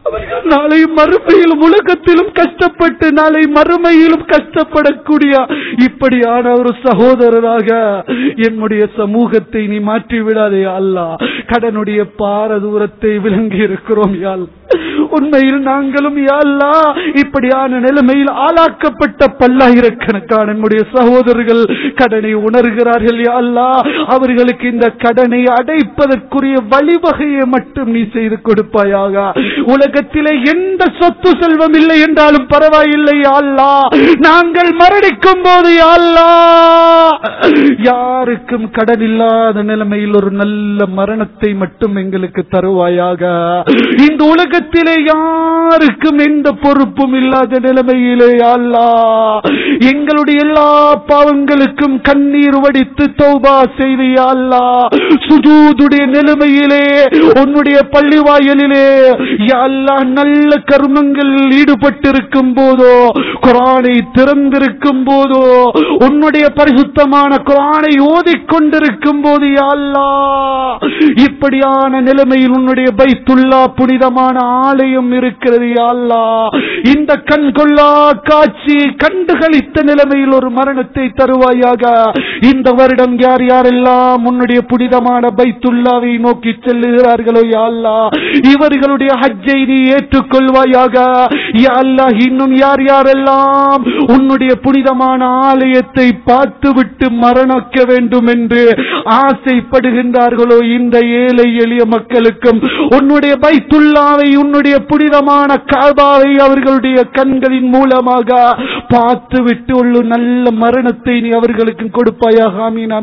நாளை மறுமையிலும் உலகத்திலும் கஷ்டப்பட்டு நாளை மறுமையிலும் கஷ்டப்படக்கூடிய இப்படியான ஒரு சகோதரராக என்னுடைய சமூகத்தை நீ மாற்றி விடாதே அல்லா கடனுடைய பாரதூரத்தை விளங்கி இருக்கிறோம் யாழ் உண்மையில் நாங்களும் யாழ்லா இப்படியான நிலைமையில் ஆளாக்கப்பட்ட பல்லாயிரக்கணக்கான நம்முடைய சகோதரர்கள் கடனை உணர்கிறார்கள் யாழ்லா அவர்களுக்கு இந்த கடனை அடைப்பதற்குரிய வழிவகையை மட்டும் நீ செய்து கொடுப்பாயாக உலகத்திலே எந்த சொத்து செல்வம் இல்லை என்றாலும் பரவாயில்லை அல்லா நாங்கள் மரணிக்கும் போது அல்லா யாருக்கும் கடன் இல்லாத நிலைமையில் ஒரு நல்ல மரணத்தை மட்டும் எங்களுக்கு தருவாயாக இந்த உலகத்திலே யாருக்கும் எந்த பொறுப்பும் இல்லாத நிலைமையிலே அல்லா எங்களுடைய எல்லா பாவங்களுக்கும் கண்ணீர் வடித்து தௌபா செய்து அல்லா சுஜூதுடைய நிலைமையிலே உன்னுடைய பள்ளி வாயலிலே யா அல்லாஹ் நல்ல கர்மங்களில் ஈடுபட்டிருக்கும் போதோ குரானை திறந்திருக்கும் போதோ உன்னுடைய பரிசுத்தமான குரானை ஓதிக்கொண்டிருக்கும் போது யா அல்லாஹ் இப்படியான நிலைமையில் உன்னுடைய பைத்துல்லா புனிதமான ஆலயம் இருக்கிறது யா அல்லாஹ் இந்த கண் கொள்ளா காட்சி கண்டுகளித்த நிலைமையில் ஒரு மரணத்தை தருவாயாக இந்த வருடம் யார் யாரெல்லாம் உன்னுடைய புனிதமான பைத்துல்லாவை நோக்கி செல்லுகிறார்களோ யா அல்லாஹ் இவர்களுடைய ஹஜ்ஜை நீ ஏற்றுக்கொள்வாயாக யா அல்லாஹ் இன்னும் யார் யாரெல்லாம் உன்னுடைய புனிதமான ஆலயத்தை பார்த்துவிட்டு மரணிக்க வேண்டும் என்று ஆசைப்படுகின்றார்களோ இந்த ஏழை எளிய மக்களுக்கும் உன்னுடைய பைத்துல்லாவை உன்னுடைய புனிதமான காபாவை அவர்களுடைய கண்களின் மூலமாக பார்த்துவிட்டு உள்ள நல்ல மரணத்தை நீ அவர்களுக்கு கொடுப்பாயாக ஆமீன்